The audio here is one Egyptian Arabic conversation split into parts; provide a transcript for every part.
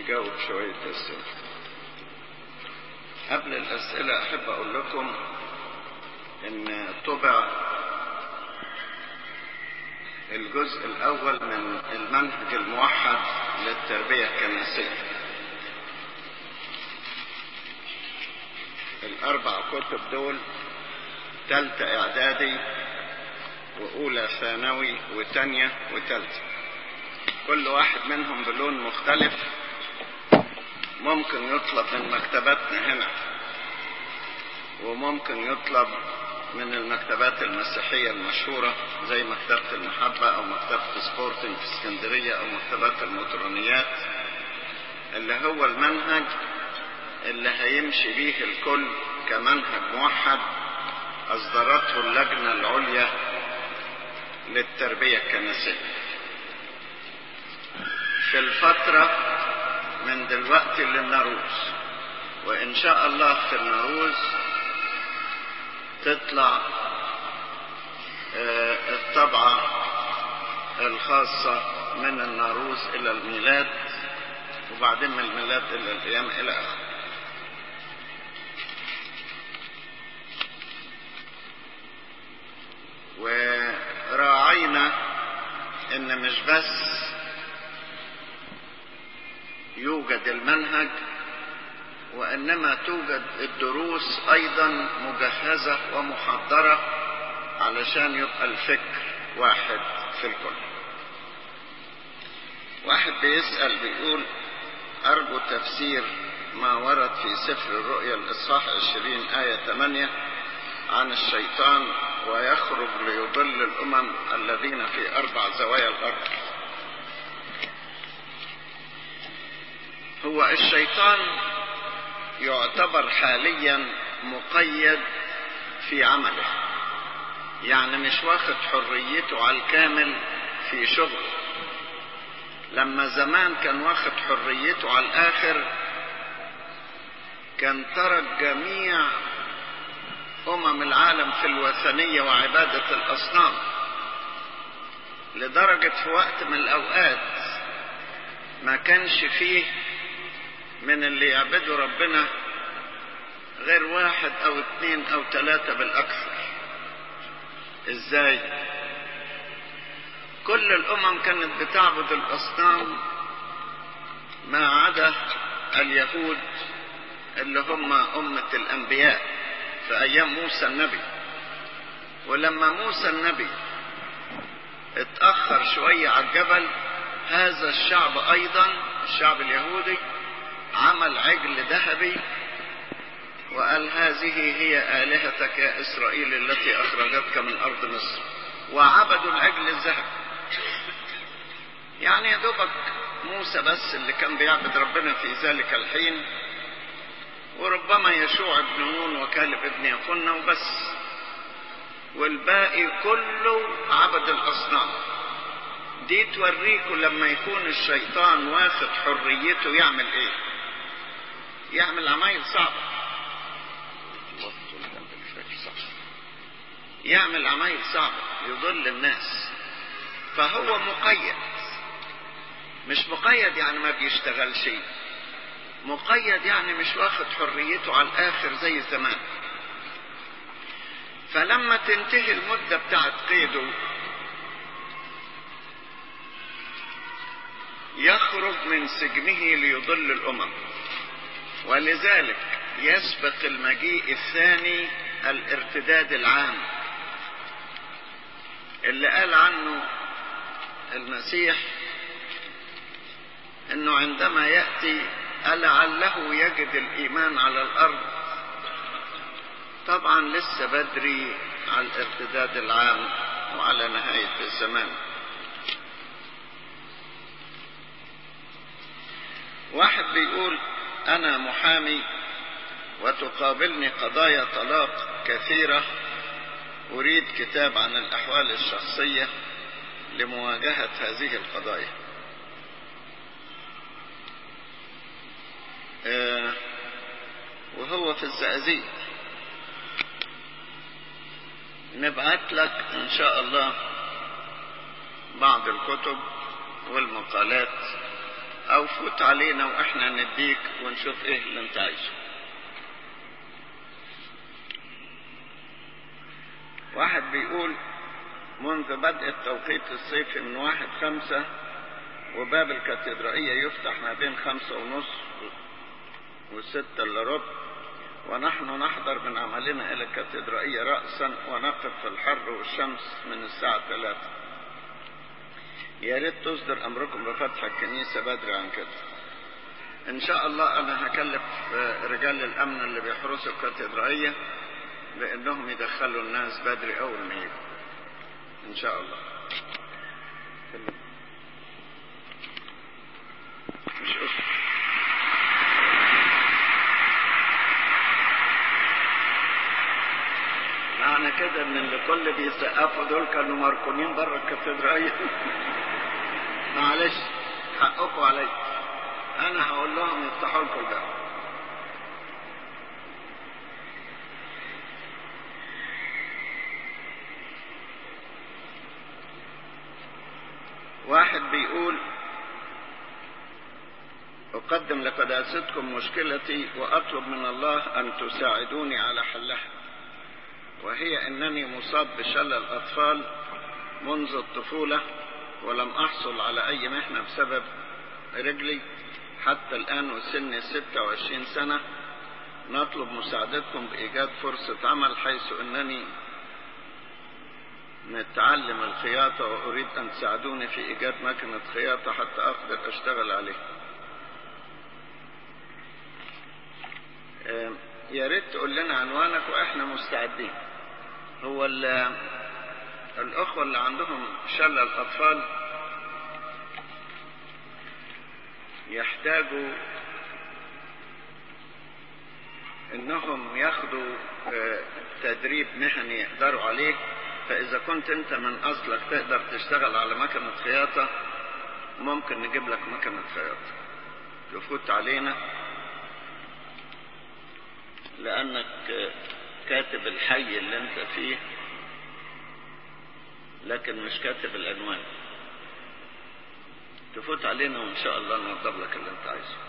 نجاوب شوية أسئلة قبل الأسئلة أحب أقول لكم إن طبع الجزء الأول من المنهج الموحد للتربية الكنسية الأربع كتب دول تالتة إعدادي وأولى ثانوي وتانية وتالتة كل واحد منهم بلون مختلف ممكن يطلب من مكتباتنا هنا وممكن يطلب من المكتبات المسيحية المشهورة زي مكتبة المحبة أو مكتبة سبورتنج في اسكندرية أو مكتبات الموترونيات اللي هو المنهج اللي هيمشي بيه الكل كمنهج موحد أصدرته اللجنة العليا للتربية الكنسية في الفترة من دلوقتي للنروز وإن شاء الله في النروز تطلع الطبعة الخاصة من الناروز إلى الميلاد وبعدين من الميلاد إلى القيامة إلى آخره وراعينا إن مش بس يوجد المنهج وإنما توجد الدروس أيضا مجهزة ومحضرة علشان يبقى الفكر واحد في الكل واحد بيسأل بيقول أرجو تفسير ما ورد في سفر الرؤيا الإصحاح 20 آية 8 عن الشيطان ويخرج ليضل الأمم الذين في أربع زوايا الأرض هو الشيطان يعتبر حاليا مقيد في عمله يعني مش واخد حريته على الكامل في شغله لما زمان كان واخد حريته على الاخر كان ترك جميع امم العالم في الوثنية وعبادة الاصنام لدرجة في وقت من الاوقات ما كانش فيه من اللي يعبدوا ربنا غير واحد او اتنين او تلاتة بالاكثر ازاي كل الامم كانت بتعبد الاصنام ما عدا اليهود اللي هم امة الانبياء في ايام موسى النبي ولما موسى النبي اتأخر شوية على الجبل هذا الشعب ايضا الشعب اليهودي عمل عجل ذهبي وقال هذه هي آلهتك يا إسرائيل التي أخرجتك من أرض مصر وعبدوا العجل الذهبي يعني يا دوبك موسى بس اللي كان بيعبد ربنا في ذلك الحين وربما يشوع ابن نون وكالب ابن يقولنا وبس والباقي كله عبد الأصنام دي توريكم لما يكون الشيطان واخد حريته يعمل ايه يعمل عمايل صعبة يعمل عمايل صعبة يضل الناس فهو مقيد مش مقيد يعني ما بيشتغلش مقيد يعني مش واخد حريته على الاخر زي زمان فلما تنتهي المدة بتاعت قيده يخرج من سجنه ليضل الامم ولذلك يسبق المجيء الثاني الارتداد العام اللي قال عنه المسيح انه عندما ياتي ألعله يجد الايمان على الارض طبعا لسه بدري على الارتداد العام وعلى نهايه الزمان واحد بيقول انا محامي وتقابلني قضايا طلاق كثيرة اريد كتاب عن الاحوال الشخصية لمواجهة هذه القضايا آه وهو في الزقازيق نبعت لك ان شاء الله بعض الكتب والمقالات او فوت علينا واحنا نديك ونشوف ايه اللي انت عايزه واحد بيقول منذ بدء التوقيت الصيفي من واحد خمسة وباب الكاتدرائية يفتح ما بين خمسة ونص وستة إلا ربع ونحن نحضر من عملنا إلى الكاتدرائية رأسا ونقف في الحر والشمس من الساعة ثلاثة يا ريت تصدر أمركم بفتح الكنيسة بدري عن كده إن شاء الله أنا هكلف رجال الأمن اللي بيحرسوا الكاتدرائية بأنهم يدخلوا الناس بدري أول ما يجوا إن شاء الله مش أسر. معنى كده ان اللي كل بيسقفوا دول كانوا مركونين بره الكاتدرائية معلش حقكم عليا انا هقول لهم يفتحوا لكم الباب واحد بيقول أقدم لقداستكم مشكلتي وأطلب من الله أن تساعدوني على حلها وهي أنني مصاب بشلل أطفال منذ الطفولة ولم أحصل على أي محنة بسبب رجلي حتى الآن وسني 26 سنة نطلب مساعدتكم بإيجاد فرصة عمل حيث أنني متعلم الخياطة وأريد أن تساعدوني في إيجاد مكنة خياطة حتى أقدر أشتغل عليها يا ريت تقول لنا عنوانك واحنا مستعدين هو الاخوه اللي عندهم شلل اطفال يحتاجوا انهم ياخدوا تدريب مهني يقدروا عليه فاذا كنت انت من اصلك تقدر تشتغل على مكنه خياطه ممكن نجيب لك مكنه خياطه تفوت علينا لأنك كاتب الحي اللي أنت فيه لكن مش كاتب العنوان تفوت علينا وإن شاء الله نوضب لك اللي أنت عايزه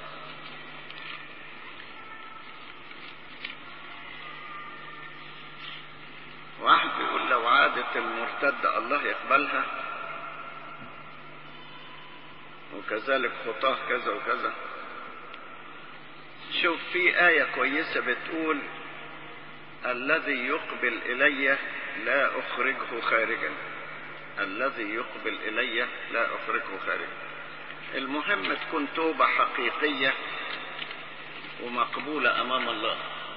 واحد بيقول لو عادت المرتدة الله يقبلها وكذلك خطاه كذا وكذا شوف في آية كويسة بتقول الذي يقبل إلي لا أخرجه خارجا الذي يقبل إلي لا أخرجه خارجا المهم تكون توبة حقيقية ومقبولة أمام الله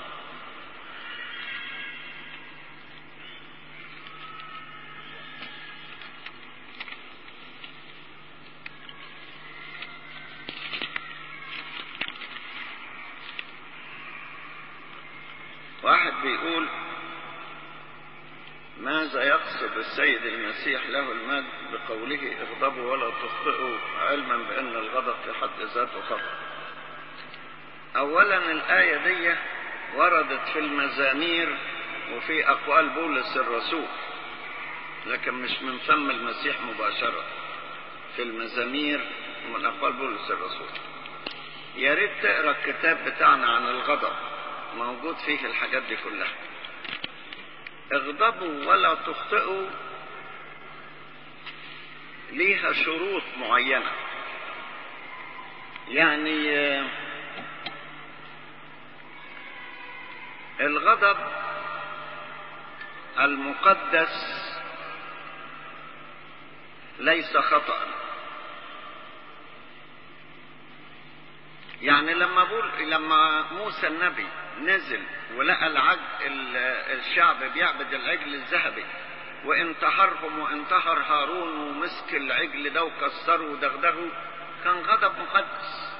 واحد بيقول ماذا يقصد السيد المسيح له المجد بقوله اغضبوا ولا تخطئوا علما بان الغضب في حد ذاته خطأ اولا الآية دي وردت في المزامير وفي اقوال بولس الرسول لكن مش من فم المسيح مباشرة في المزامير ومن اقوال بولس الرسول يا ريت تقرا الكتاب بتاعنا عن الغضب موجود فيه الحاجات دي كلها اغضبوا ولا تخطئوا ليها شروط معينة يعني الغضب المقدس ليس خطأ يعني لما بقول لما موسى النبي نزل ولقى العج الشعب بيعبد العجل الذهبي وانتحرهم وانتحر هارون ومسك العجل ده وكسره ودغدغه كان غضب مقدس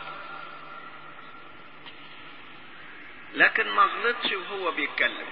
لكن ما غلطش وهو بيتكلم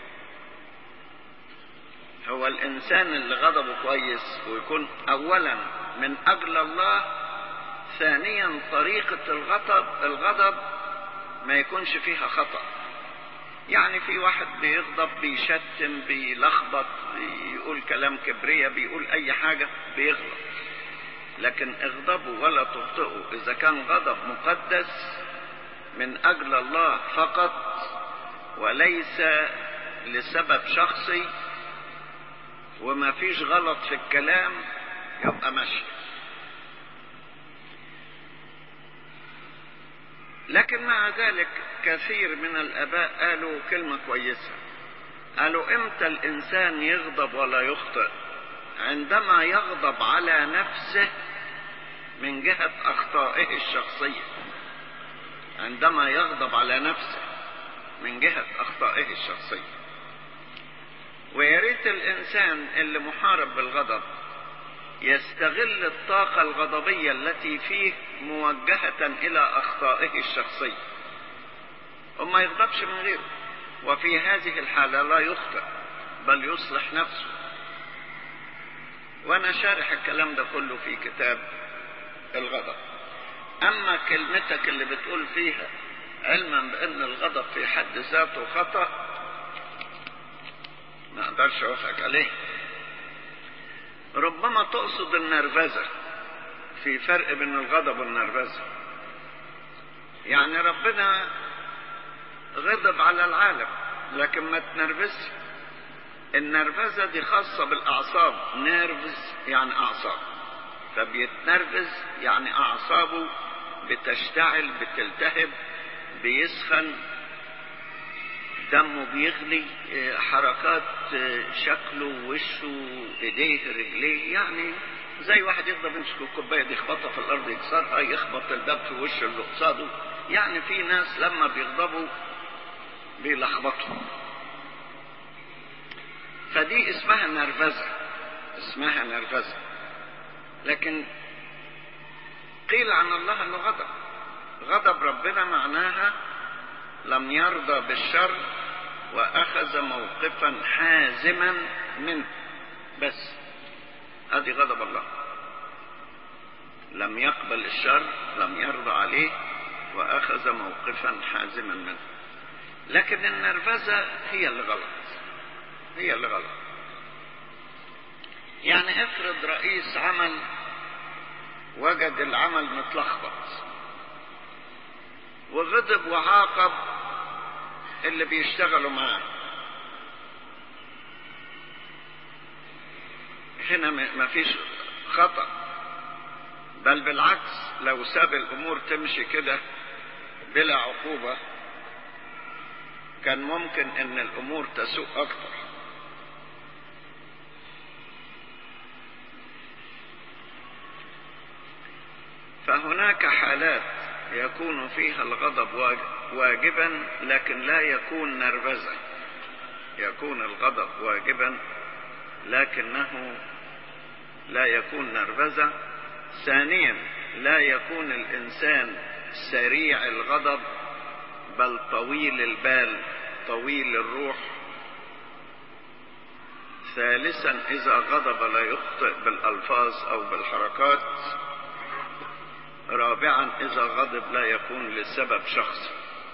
هو الانسان اللي غضبه كويس ويكون اولا من اجل الله ثانيا طريقة الغضب الغضب ما يكونش فيها خطأ يعني في واحد بيغضب بيشتم بيلخبط بيقول كلام كبرية بيقول اي حاجة بيغلط لكن اغضبوا ولا تبطئوا اذا كان غضب مقدس من اجل الله فقط وليس لسبب شخصي وما فيش غلط في الكلام يبقى ماشي لكن مع ذلك كثير من الاباء قالوا كلمه كويسه قالوا امتى الانسان يغضب ولا يخطئ عندما يغضب على نفسه من جهه اخطائه الشخصيه عندما يغضب على نفسه من جهه اخطائه الشخصيه ويا ريت الانسان اللي محارب بالغضب يستغل الطاقة الغضبية التي فيه موجهة إلى أخطائه الشخصية وما يغضبش من غيره وفي هذه الحالة لا يخطئ بل يصلح نفسه وأنا شارح الكلام ده كله في كتاب الغضب أما كلمتك اللي بتقول فيها علما بأن الغضب في حد ذاته خطأ ما أقدرش أوافقك عليه ربما تقصد النرفزة في فرق بين الغضب والنرفزة يعني ربنا غضب على العالم لكن ما تنرفزش النرفزة دي خاصة بالأعصاب نيرفز يعني أعصاب فبيتنرفز يعني أعصابه بتشتعل بتلتهب بيسخن دمه بيغلي حركات شكله وشه ايديه رجليه يعني زي واحد يفضل يمسك الكوبايه دي يخبطها في الارض يكسرها يخبط الباب في وش اللي قصاده يعني في ناس لما بيغضبوا بيلخبطوا فدي اسمها نرفزه اسمها نرفزه لكن قيل عن الله انه غضب غضب ربنا معناها لم يرضى بالشر واخذ موقفا حازما منه بس هذه غضب الله لم يقبل الشر لم يرضى عليه واخذ موقفا حازما منه لكن النرفزه هي اللي غلط هي اللي غلط يعني افرض رئيس عمل وجد العمل متلخبط وغضب وعاقب اللي بيشتغلوا معاه هنا ما فيش خطأ بل بالعكس لو ساب الامور تمشي كده بلا عقوبة كان ممكن ان الامور تسوء اكتر فهناك حالات يكون فيها الغضب واجبا لكن لا يكون نرفزا يكون الغضب واجبا لكنه لا يكون نرفزة ثانيا لا يكون الإنسان سريع الغضب بل طويل البال طويل الروح ثالثا إذا غضب لا يخطئ بالألفاظ أو بالحركات رابعا إذا غضب لا يكون لسبب شخصي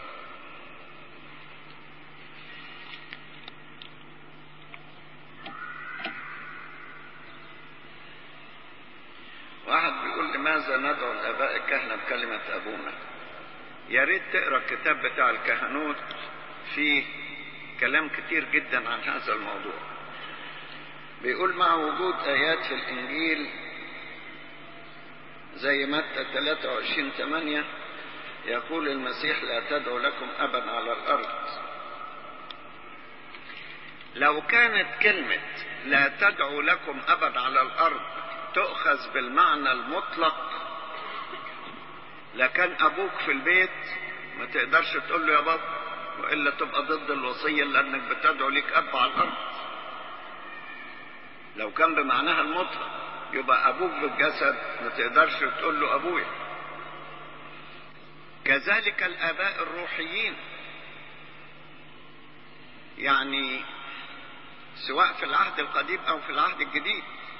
واحد بيقول لماذا ندعو الآباء الكهنة بكلمة أبونا يا ريت تقرا الكتاب بتاع الكهنوت فيه كلام كتير جدا عن هذا الموضوع بيقول مع وجود آيات في الإنجيل زي متى 23 8 يقول المسيح لا تدعو لكم أبا على الأرض لو كانت كلمة لا تدعو لكم أبد على الأرض تؤخذ بالمعنى المطلق لكان أبوك في البيت ما تقدرش تقول له يا بابا وإلا تبقى ضد الوصية لأنك بتدعو ليك أب على الأرض لو كان بمعناها المطلق يبقى أبوك بالجسد ما تقدرش تقول له أبويا كذلك الآباء الروحيين يعني سواء في العهد القديم أو في العهد الجديد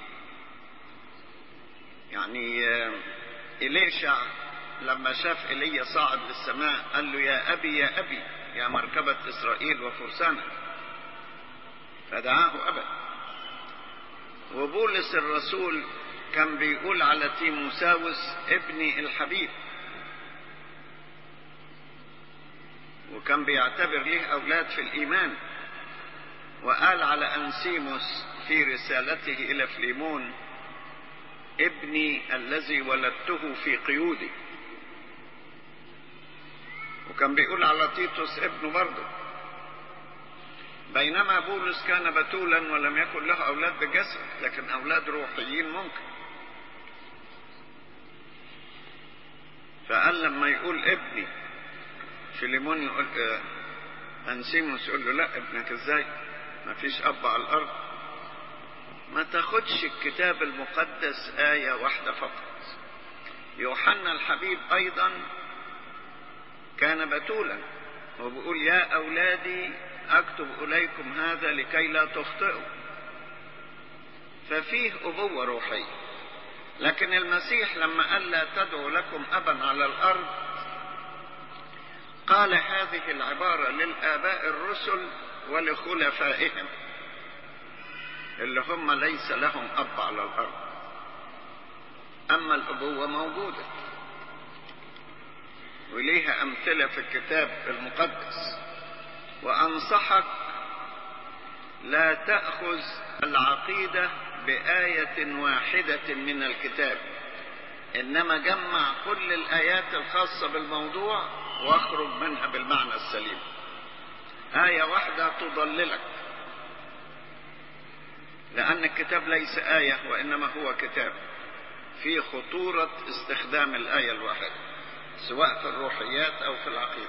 يعني إليشع لما شاف ايليا صاعد للسماء قال له يا ابي يا ابي يا مركبة اسرائيل وفرسانها فدعاه ابا وبولس الرسول كان بيقول على تيموساوس ابني الحبيب وكان بيعتبر ليه أولاد في الإيمان وقال على أنسيموس في رسالته إلى فليمون ابني الذي ولدته في قيودي وكان بيقول على تيتوس ابنه برضه بينما بولس كان بتولا ولم يكن له أولاد بجسد لكن أولاد روحيين ممكن فقال لما يقول ابني فيليمون يقول آه أنسيموس يقول له لا ابنك ازاي ما فيش أب على الأرض ما تاخدش الكتاب المقدس آية واحدة فقط يوحنا الحبيب أيضا كان بتولا وبيقول يا أولادي أكتب إليكم هذا لكي لا تخطئوا ففيه أبوة روحية لكن المسيح لما قال لا تدعو لكم أبا على الأرض قال هذه العبارة للآباء الرسل ولخلفائهم اللي هم ليس لهم أب على الأرض أما الأبوة موجودة وليها أمثلة في الكتاب المقدس وأنصحك لا تأخذ العقيدة بآية واحدة من الكتاب إنما جمع كل الآيات الخاصة بالموضوع واخرج منها بالمعنى السليم آية واحدة تضللك لأن الكتاب ليس آية وإنما هو كتاب في خطورة استخدام الآية الواحدة سواء في الروحيات أو في العقيدة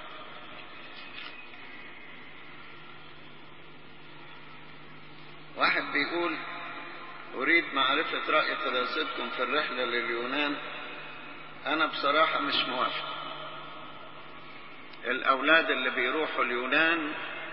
واحد بيقول أريد معرفة رأي قداستكم في الرحلة لليونان أنا بصراحة مش موافق الأولاد اللي بيروحوا اليونان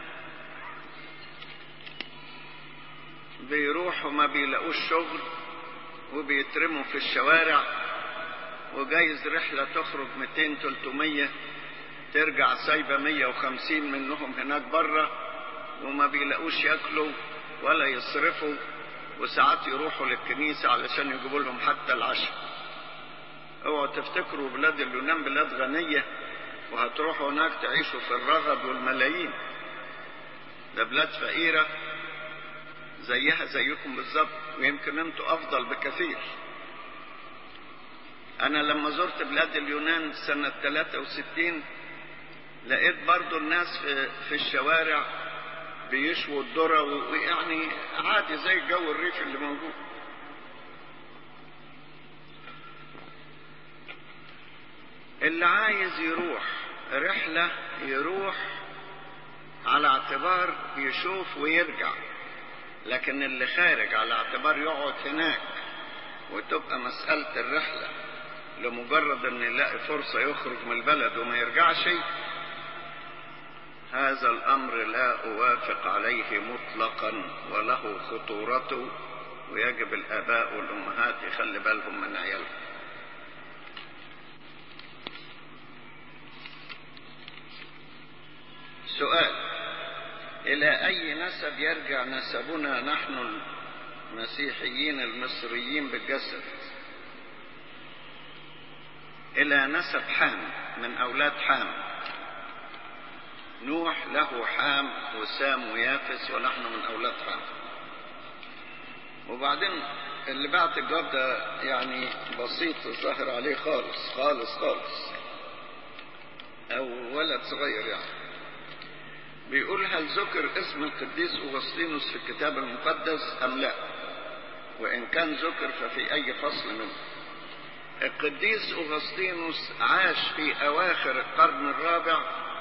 بيروحوا ما بيلاقوش شغل وبيترموا في الشوارع وجايز رحلة تخرج 200 300 ترجع سايبة 150 منهم هناك بره وما بيلاقوش ياكلوا ولا يصرفوا وساعات يروحوا للكنيسة علشان يجيبوا لهم حتى العشاء اوعوا تفتكروا بلاد اليونان بلاد غنية وهتروحوا هناك تعيشوا في الرغد والملايين ده بلاد فقيرة زيها زيكم بالظبط ويمكن انتوا افضل بكثير انا لما زرت بلاد اليونان سنة 63 لقيت برضو الناس في, في الشوارع بيشووا الذرة ويعني عادي زي جو الريف اللي موجود اللي عايز يروح رحلة يروح على اعتبار يشوف ويرجع لكن اللي خارج على اعتبار يقعد هناك وتبقى مسألة الرحلة لمجرد ان يلاقي فرصة يخرج من البلد وما يرجعش هذا الامر لا اوافق عليه مطلقا وله خطورته ويجب الاباء والامهات يخلي بالهم من عيالهم سؤال الى اي نسب يرجع نسبنا نحن المسيحيين المصريين بالجسد الى نسب حام من اولاد حام نوح له حام وسام ويافس ونحن من اولاد حام وبعدين اللي بعت الجواب ده يعني بسيط الظاهر عليه خالص خالص خالص او ولد صغير يعني بيقول هل ذكر اسم القديس أغسطينوس في الكتاب المقدس أم لا وإن كان ذكر ففي أي فصل منه القديس أغسطينوس عاش في أواخر القرن الرابع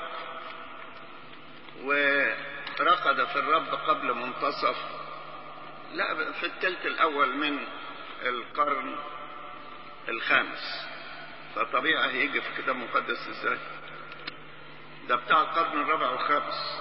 ورقد في الرب قبل منتصف لا في الثلث الأول من القرن الخامس فطبيعي هيجي في الكتاب المقدس ازاي ده بتاع القرن الرابع والخامس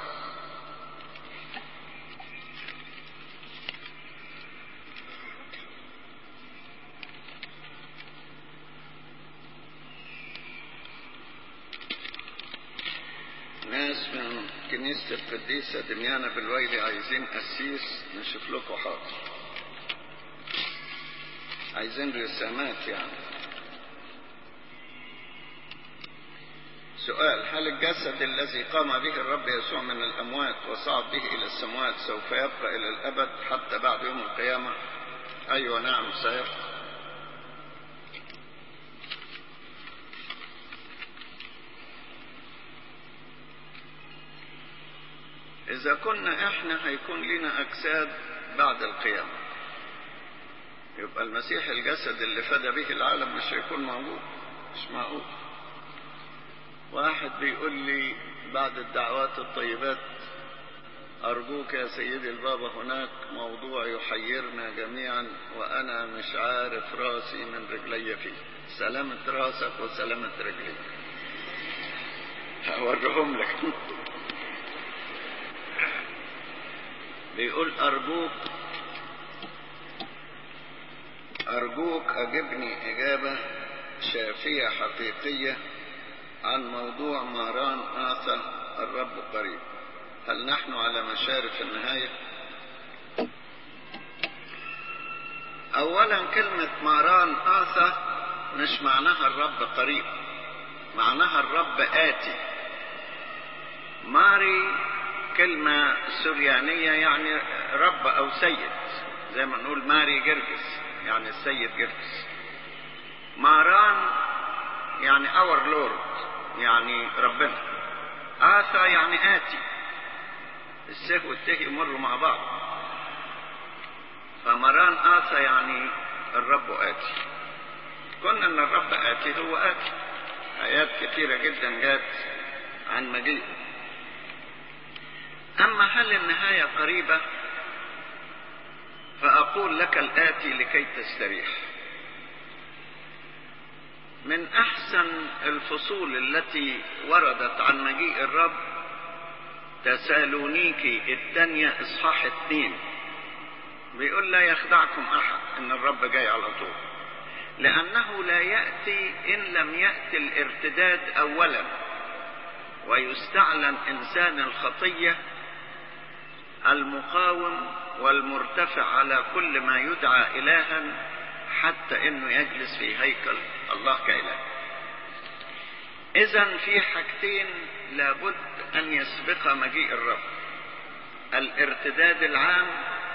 ناس من كنيسة القديسة دميانة بالويلي عايزين قسيس نشوف لكم حاضر عايزين رسامات يعني سؤال هل الجسد الذي قام به الرب يسوع من الأموات وصعد به إلى السماوات سوف يبقى إلى الأبد حتى بعد يوم القيامة أيوة نعم سيبقى إذا كنا إحنا هيكون لنا أجساد بعد القيامة يبقى المسيح الجسد اللي فدى به العالم مش هيكون موجود مش معقول واحد بيقول لي بعد الدعوات الطيبات أرجوك يا سيدي البابا هناك موضوع يحيرنا جميعا وأنا مش عارف راسي من رجلي فيه سلامة راسك وسلامة رجليك هوريهم لك بيقول أرجوك أرجوك أجبني إجابة شافية حقيقية عن موضوع مهران آثى الرب قريب هل نحن على مشارف النهاية أولا كلمة مهران آثى مش معناها الرب قريب معناها الرب آتي ماري كلمة سريانية يعني رب أو سيد زي ما نقول ماري جرجس يعني السيد جرجس ماران يعني اور لورد يعني ربنا آثى يعني آتي السه والته يمروا مع بعض فمران آثى يعني الرب آتي كنا ان الرب آتي هو آتي آيات كثيرة جدا جات عن مجيئه أما هل النهاية قريبة فأقول لك الآتي لكي تستريح من أحسن الفصول التي وردت عن مجيء الرب تسالونيكي الثانية إصحاح اثنين بيقول لا يخدعكم أحد إن الرب جاي على طول لأنه لا يأتي إن لم يأتي الارتداد أولا ويستعلن إنسان الخطية المقاوم والمرتفع على كل ما يدعى إلها حتى انه يجلس في هيكل الله كإله اذا في حاجتين لابد ان يسبق مجيء الرب الارتداد العام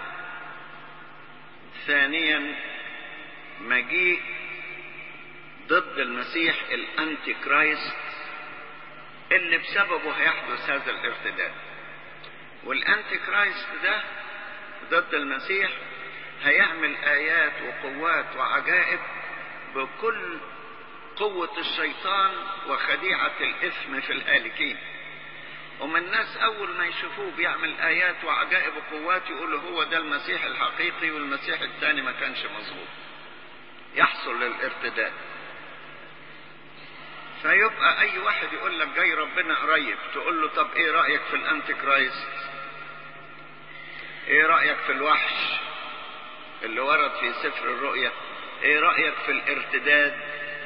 ثانيا مجيء ضد المسيح الانتي كرايست اللي بسببه هيحدث هذا الارتداد والانتي كرايست ده ضد المسيح هيعمل آيات وقوات وعجائب بكل قوة الشيطان وخديعة الإثم في الهالكين ومن الناس أول ما يشوفوه بيعمل آيات وعجائب وقوات يقولوا هو ده المسيح الحقيقي والمسيح الثاني ما كانش مظبوط يحصل للارتداد فيبقى أي واحد يقول لك جاي ربنا قريب تقول له طب إيه رأيك في الأنتي كرايست إيه رأيك في الوحش اللي ورد في سفر الرؤيا ايه رأيك في الارتداد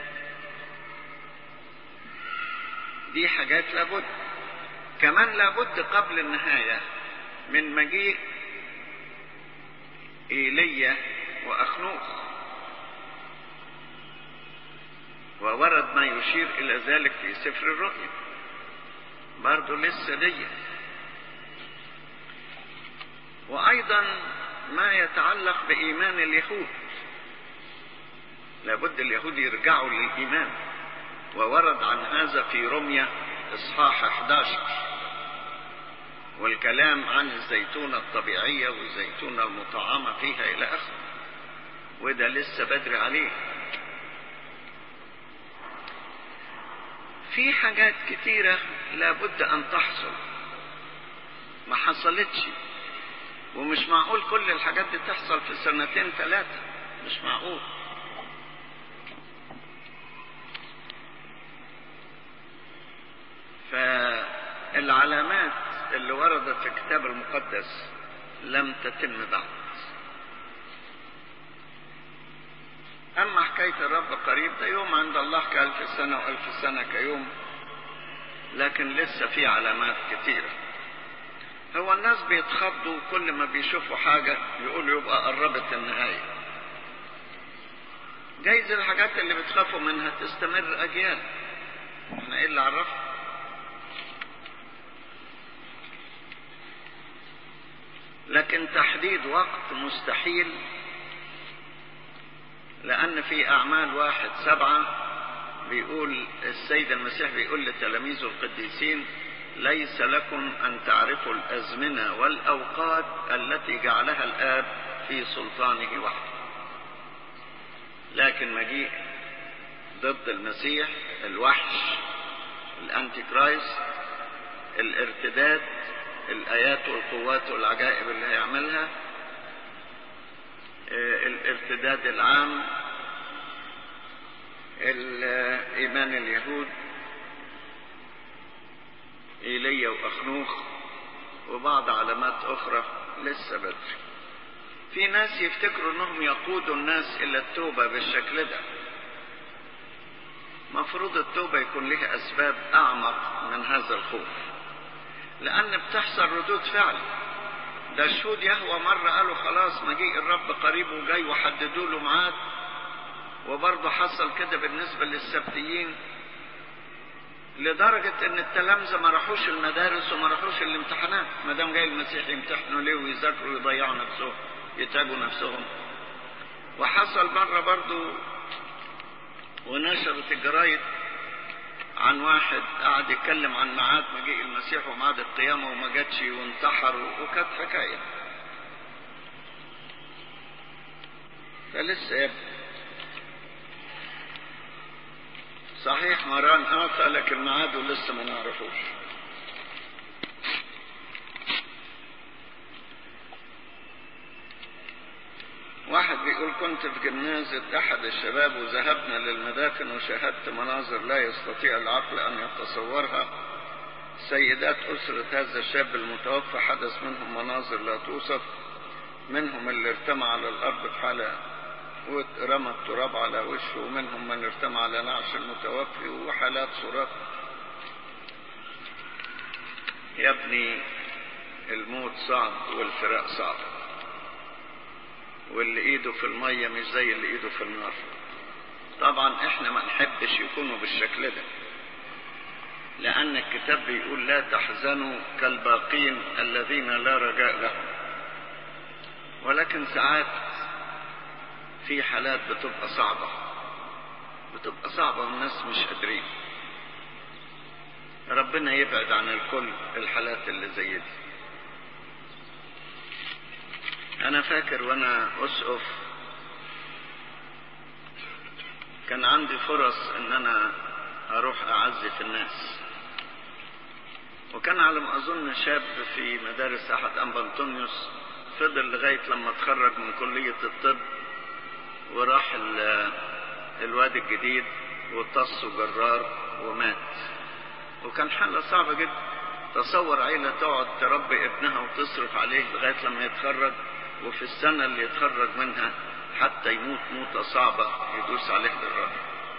دي حاجات لابد كمان لابد قبل النهاية من مجيء إيليا وأخنوخ وورد ما يشير إلى ذلك في سفر الرؤيا برضه لسه دي وأيضا ما يتعلق بإيمان اليهود لابد اليهود يرجعوا للإيمان وورد عن هذا في رمية إصحاح 11 والكلام عن الزيتونة الطبيعية والزيتونة المطعمة فيها إلى آخره وده لسه بدري عليه في حاجات كتيرة لابد أن تحصل ما حصلتش ومش معقول كل الحاجات دي تحصل في سنتين ثلاثة مش معقول فالعلامات اللي وردت في الكتاب المقدس لم تتم بعد أما حكاية الرب قريب ده يوم عند الله كألف سنة وألف سنة كيوم لكن لسه في علامات كتيرة هو الناس بيتخضوا كل ما بيشوفوا حاجة يقولوا يبقى قربت النهاية جايز الحاجات اللي بتخافوا منها تستمر أجيال احنا ايه اللي عرفنا لكن تحديد وقت مستحيل لأن في أعمال واحد سبعة بيقول السيد المسيح بيقول لتلاميذه القديسين ليس لكم أن تعرفوا الأزمنة والأوقات التي جعلها الآب في سلطانه وحده لكن مجيء ضد المسيح الوحش الأنتي كرايست الارتداد الآيات والقوات والعجائب اللي هيعملها الارتداد العام إيمان اليهود إيليا وأخنوخ وبعض علامات أخرى لسه بدري في ناس يفتكروا أنهم يقودوا الناس إلى التوبة بالشكل ده مفروض التوبة يكون لها أسباب أعمق من هذا الخوف لأن بتحصل ردود فعل ده شهود يهوى مرة قالوا خلاص مجيء الرب قريب وجاي وحددوا له ميعاد وبرضه حصل كده بالنسبة للسبتيين لدرجة ان التلامذة ما راحوش المدارس وما راحوش الامتحانات ما دام جاي المسيح يمتحنوا ليه ويذاكروا ويضيعوا نفسهم يتعبوا نفسهم وحصل مرة برضه ونشرت الجرايد عن واحد قعد يتكلم عن ميعاد مجيء المسيح وميعاد القيامة وما جاتش وانتحر وكانت حكاية فلسه يبقى صحيح مران آتى لكن ميعاده لسه ما نعرفوش واحد بيقول كنت في جنازة أحد الشباب وذهبنا للمدافن وشاهدت مناظر لا يستطيع العقل أن يتصورها سيدات أسرة هذا الشاب المتوفى حدث منهم مناظر لا توصف منهم اللي ارتمى على الأرض في حالة ورمى التراب على وشه ومنهم من ارتمى على نعش المتوفي وحالات صراخ يا ابني الموت صعب والفراق صعب واللي ايده في المية مش زي اللي ايده في النار طبعا احنا ما نحبش يكونوا بالشكل ده لان الكتاب بيقول لا تحزنوا كالباقين الذين لا رجاء لهم ولكن ساعات في حالات بتبقى صعبة بتبقى صعبة والناس مش قادرين ربنا يبعد عن الكل الحالات اللي زي دي انا فاكر وانا اسقف كان عندي فرص ان انا اروح اعزي في الناس وكان على ما اظن شاب في مدارس احد انبا انطونيوس فضل لغاية لما اتخرج من كلية الطب وراح الوادي الجديد وطص جرار ومات وكان حالة صعبة جدا تصور عيلة تقعد تربي ابنها وتصرف عليه لغاية لما يتخرج وفي السنة اللي يتخرج منها حتى يموت موتة صعبة يدوس عليه بالرأي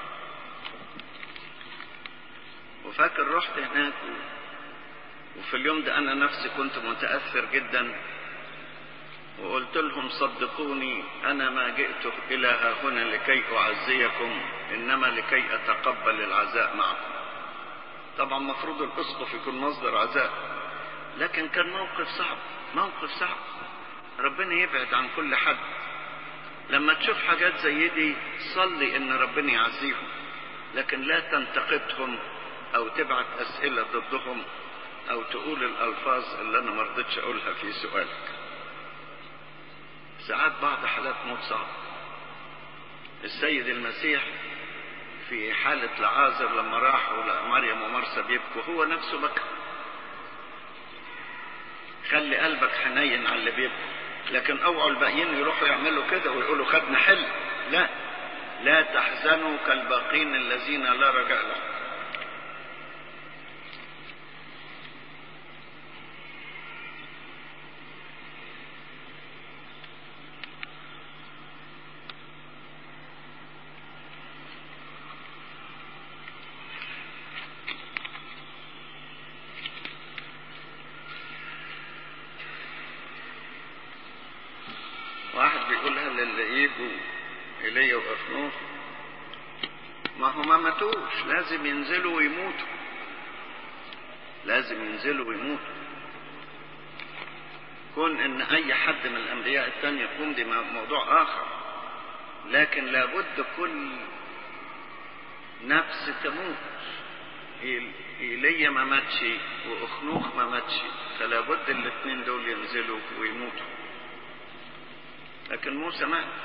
وفاكر رحت هناك وفي اليوم ده أنا نفسي كنت متأثر جدا وقلت لهم صدقوني أنا ما جئت إلى ها هنا لكي أعزيكم إنما لكي أتقبل العزاء معكم طبعا مفروض الأسقف يكون مصدر عزاء لكن كان موقف صعب موقف صعب ربنا يبعد عن كل حد لما تشوف حاجات زي دي صلي ان ربنا يعزيهم لكن لا تنتقدهم او تبعت اسئلة ضدهم او تقول الالفاظ اللي انا مرضتش اقولها في سؤالك ساعات بعض حالات موت صعب السيد المسيح في حالة لعازر لما راحوا لمريم ومرسى بيبكوا هو نفسه بكى خلي قلبك حنين على اللي بيبكوا لكن اوعوا الباقيين يروحوا يعملوا كده ويقولوا خدنا حل لا لا تحزنوا كالباقين الذين لا رجاء لهم واحد بيقول هل اللي يجوا إلي وأخنوخ ماتوش لازم ينزلوا ويموتوا لازم ينزلوا ويموتوا كون ان اي حد من الانبياء التاني يقوم دي موضوع اخر لكن لابد كل نفس تموت ايليا ما ماتش واخنوخ ما ماتش فلا بد الاثنين دول ينزلوا ويموتوا لكن موسى مات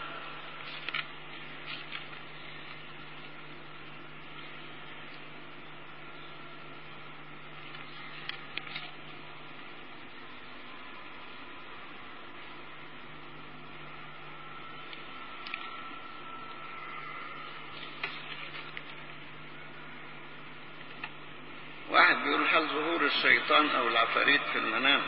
واحد بيقول هل ظهور الشيطان او العفاريت في المنام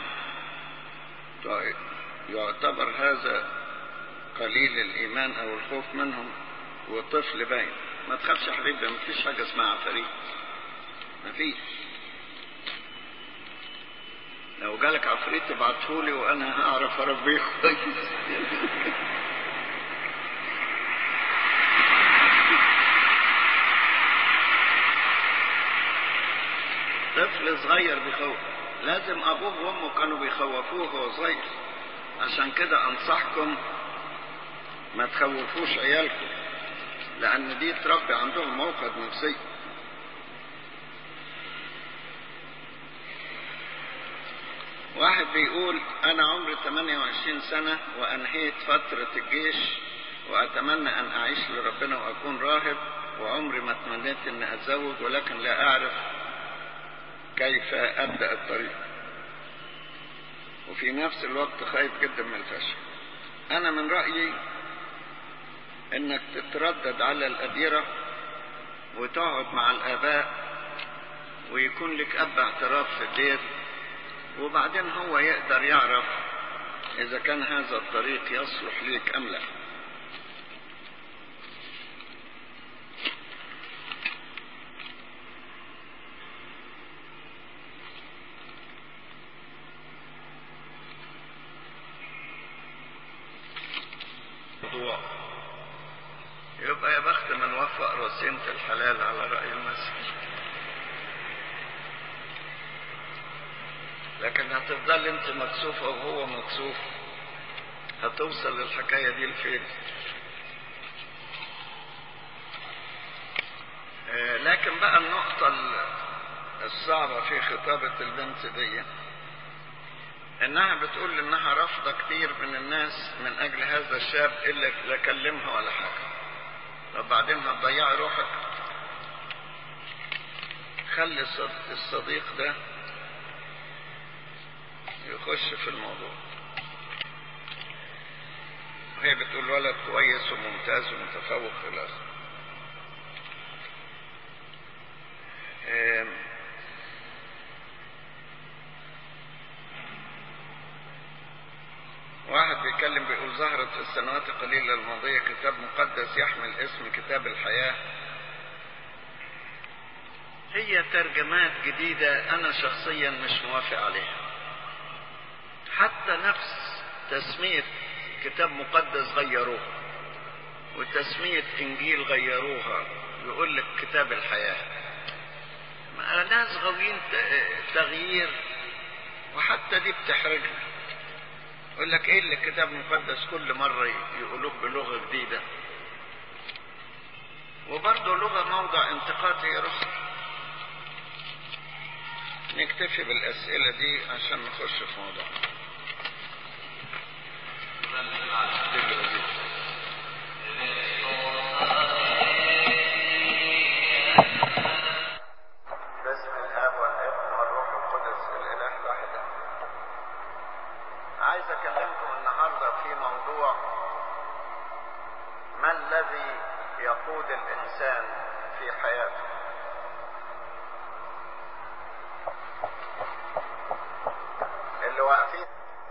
يعتبر هذا قليل الايمان او الخوف منهم وطفل باين ما تخافش يا حبيبي ما فيش حاجه اسمها عفاريت ما فيش لو جالك عفريت ابعتهولي وانا هعرف اربيه كويس طفل صغير بيخوف لازم ابوه وامه كانوا بيخوفوه وهو صغير عشان كده انصحكم ما تخوفوش عيالكم لان دي تربي عندهم موقد نفسي واحد بيقول انا عمري 28 سنة وانهيت فترة الجيش واتمنى ان اعيش لربنا واكون راهب وعمري ما تمنيت ان اتزوج ولكن لا اعرف كيف ابدا الطريق وفي نفس الوقت خايف جدا من الفشل انا من رايي انك تتردد على الاديره وتقعد مع الاباء ويكون لك اب اعتراف في الدير وبعدين هو يقدر يعرف اذا كان هذا الطريق يصلح ليك ام لا موضوع يبقى يا بخت من وفق رصينة الحلال على رأي المسيح لكن هتفضل انت مكسوفة وهو مكسوف هتوصل للحكاية دي لفين آه لكن بقى النقطة الصعبة في خطابة البنت دي انها بتقول انها رافضة كتير من الناس من اجل هذا الشاب الا لا كلمها ولا حاجة طب بعدين هتضيعي روحك خلي الصديق ده يخش في الموضوع وهي بتقول ولد كويس وممتاز ومتفوق في الاخر واحد بيتكلم بيقول ظهرت في السنوات القليلة الماضية كتاب مقدس يحمل اسم كتاب الحياة هي ترجمات جديدة أنا شخصيا مش موافق عليها حتى نفس تسمية كتاب مقدس غيروها وتسمية إنجيل غيروها يقول لك كتاب الحياة ناس غاويين تغيير وحتى دي بتحرجني يقول لك ايه اللي الكتاب المقدس كل مرة يقولوه بلغة جديدة وبرضه لغة موضع انتقاد هي رسل نكتفي بالأسئلة دي عشان نخش في موضوع باسم الاب والابن والروح القدس الاله الواحد عايز اكلمكم النهارده في موضوع ما الذي يقود الانسان في حياته اللي واقفين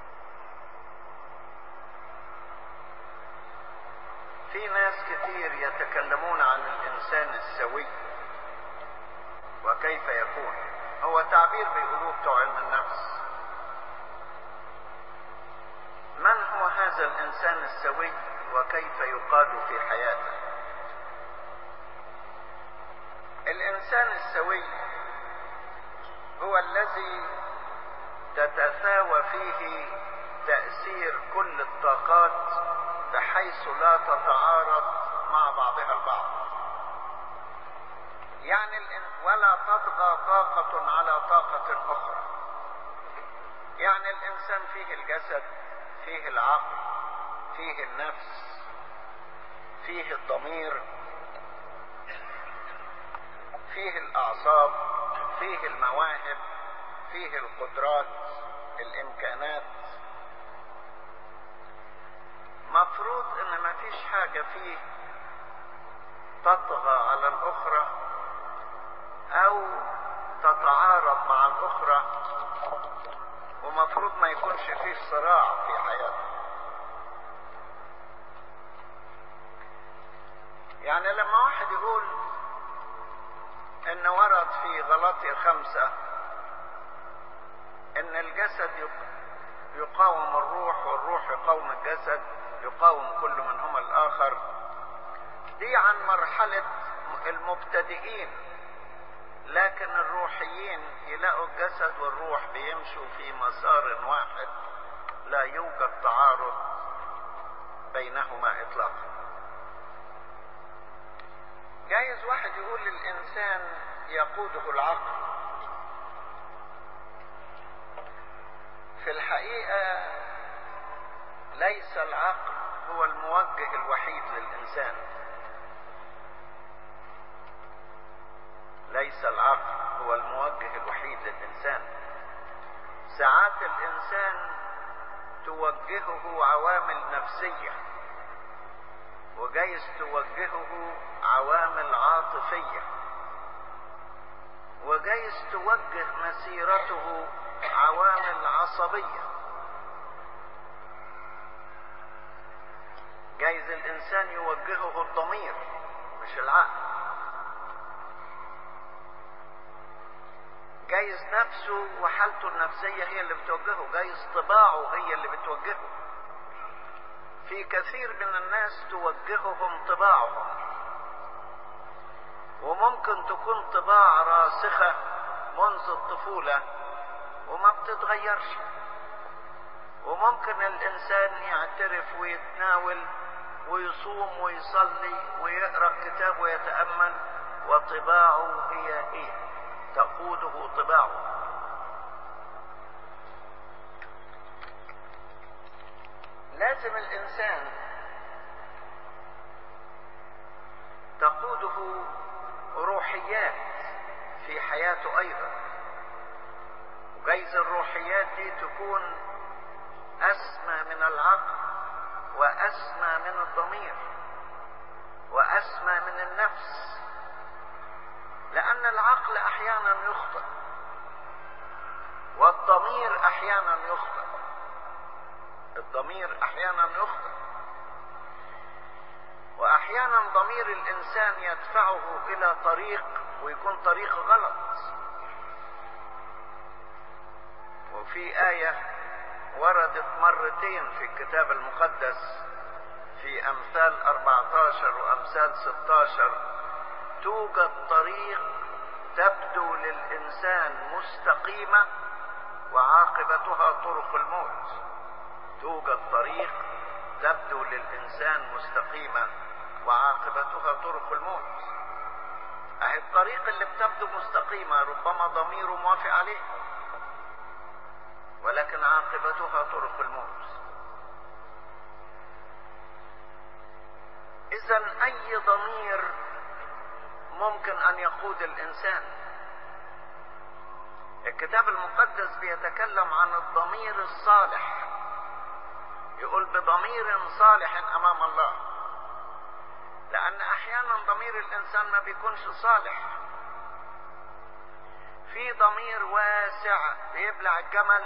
في ناس كتير يتكلمون عن الانسان السوي وكيف يكون هو تعبير بيقولوه بتوع علم النفس من هو هذا الانسان السوي وكيف يقاد في حياته الإنسان السوي هو الذي تتساوى فيه تأثير كل الطاقات بحيث لا تتعارض مع بعضها البعض يعني ولا تطغى طاقة على طاقة أخرى يعني الإنسان فيه الجسد فيه العقل فيه النفس فيه الضمير فيه الأعصاب فيه المواهب فيه القدرات الإمكانات مفروض ان ما فيش حاجة فيه تطغى على الاخرى او تتعارض مع الاخرى ومفروض ما يكونش فيه صراع في حياته يعني لما واحد يقول ان ورد في غلطي خمسة ان الجسد يقاوم الروح والروح يقاوم الجسد يقاوم كل منهما الآخر دي عن مرحلة المبتدئين لكن الروحيين يلاقوا الجسد والروح بيمشوا في مسار واحد لا يوجد تعارض بينهما إطلاقا جايز واحد يقول للإنسان يقوده العقل في الحقيقة ليس العقل هو الموجه الوحيد للإنسان ليس العقل هو الموجه الوحيد للإنسان ساعات الإنسان توجهه عوامل نفسية وجايز توجهه عوامل عاطفية وجايز توجه مسيرته عوامل عصبيه جايز الانسان يوجهه الضمير مش العقل جايز نفسه وحالته النفسية هي اللي بتوجهه جايز طباعه هي اللي بتوجهه في كثير من الناس توجههم طباعهم وممكن تكون طباع راسخة منذ الطفولة وما بتتغيرش وممكن الانسان يعترف ويتناول ويصوم ويصلي ويقرا كتاب ويتامل وطباعه هي هي تقوده طباعه لازم الانسان تقوده روحيات في حياته ايضا وجايز الروحيات دي تكون اسمى من العقل واسمى من الضمير واسمى من النفس لان العقل احيانا يخطئ والضمير احيانا يخطئ الضمير احيانا يخطئ واحيانا ضمير الانسان يدفعه الى طريق ويكون طريق غلط وفي ايه وردت مرتين في الكتاب المقدس في امثال 14 وامثال 16 توجد طريق تبدو للانسان مستقيمه وعاقبتها طرق الموت توجد طريق تبدو للانسان مستقيمه وعاقبتها طرق الموت اهي الطريق اللي بتبدو مستقيمه ربما ضميره موافق عليه ولكن عاقبتها طرق الموت اذا اي ضمير ممكن ان يقود الانسان الكتاب المقدس بيتكلم عن الضمير الصالح يقول بضمير صالح امام الله لان احيانا ضمير الانسان ما بيكونش صالح في ضمير واسع بيبلع الجمل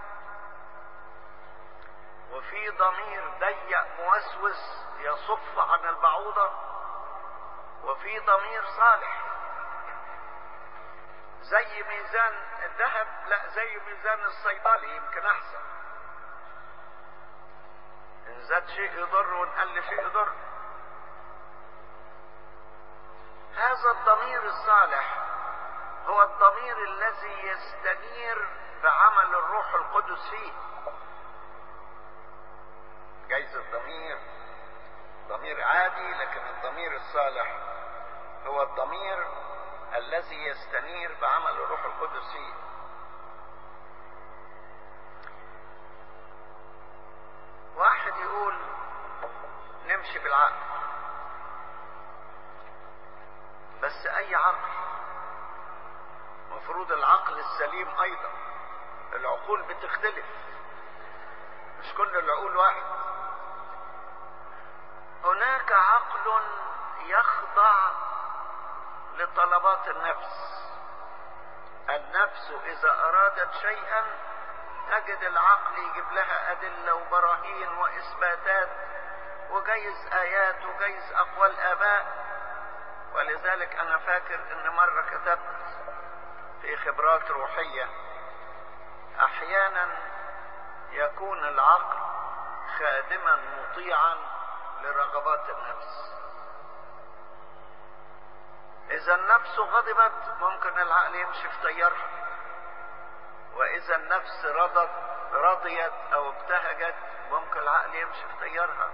وفي ضمير ضيق موسوس يصف عن البعوضة وفي ضمير صالح زي ميزان الذهب لا زي ميزان الصيدلي يمكن احسن ان زاد شيء يضر وان قل شيء يضر هذا الضمير الصالح الضمير الذي يستنير بعمل الروح القدس فيه جايز الضمير ضمير عادي لكن الضمير الصالح هو الضمير الذي يستنير بعمل الروح القدس فيه واحد يقول نمشي بالعقل بس اي عقل مفروض العقل السليم ايضا العقول بتختلف مش كل العقول واحد هناك عقل يخضع لطلبات النفس النفس اذا ارادت شيئا تجد العقل يجيب لها ادله وبراهين واثباتات وجايز ايات وجايز اقوال اباء ولذلك انا فاكر ان مره كتبت في خبرات روحيه احيانا يكون العقل خادما مطيعا لرغبات النفس اذا النفس غضبت ممكن العقل يمشي في تيارها واذا النفس رضت رضيت او ابتهجت ممكن العقل يمشي في تيارها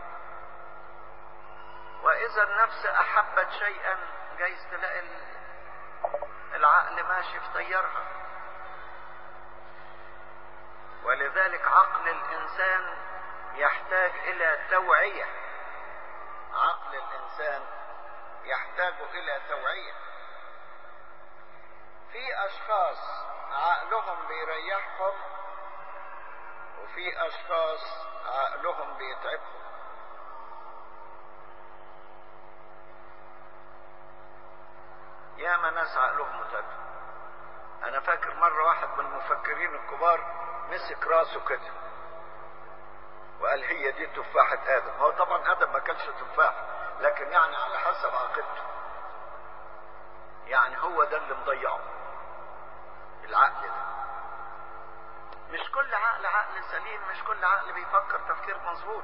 واذا النفس احبت شيئا جايز تلاقي العقل ماشي في تيارها ولذلك عقل الانسان يحتاج الى توعيه عقل الانسان يحتاج الى توعيه في اشخاص عقلهم بيريحهم وفي اشخاص عقلهم بيتعبهم ياما ناس عقلهم متعب انا فاكر مرة واحد من المفكرين الكبار مسك راسه كده وقال هي دي تفاحة ادم هو طبعا ادم ما كانش تفاح لكن يعني على حسب عقيدته يعني هو ده اللي مضيعه العقل ده مش كل عقل عقل سليم مش كل عقل بيفكر تفكير مظبوط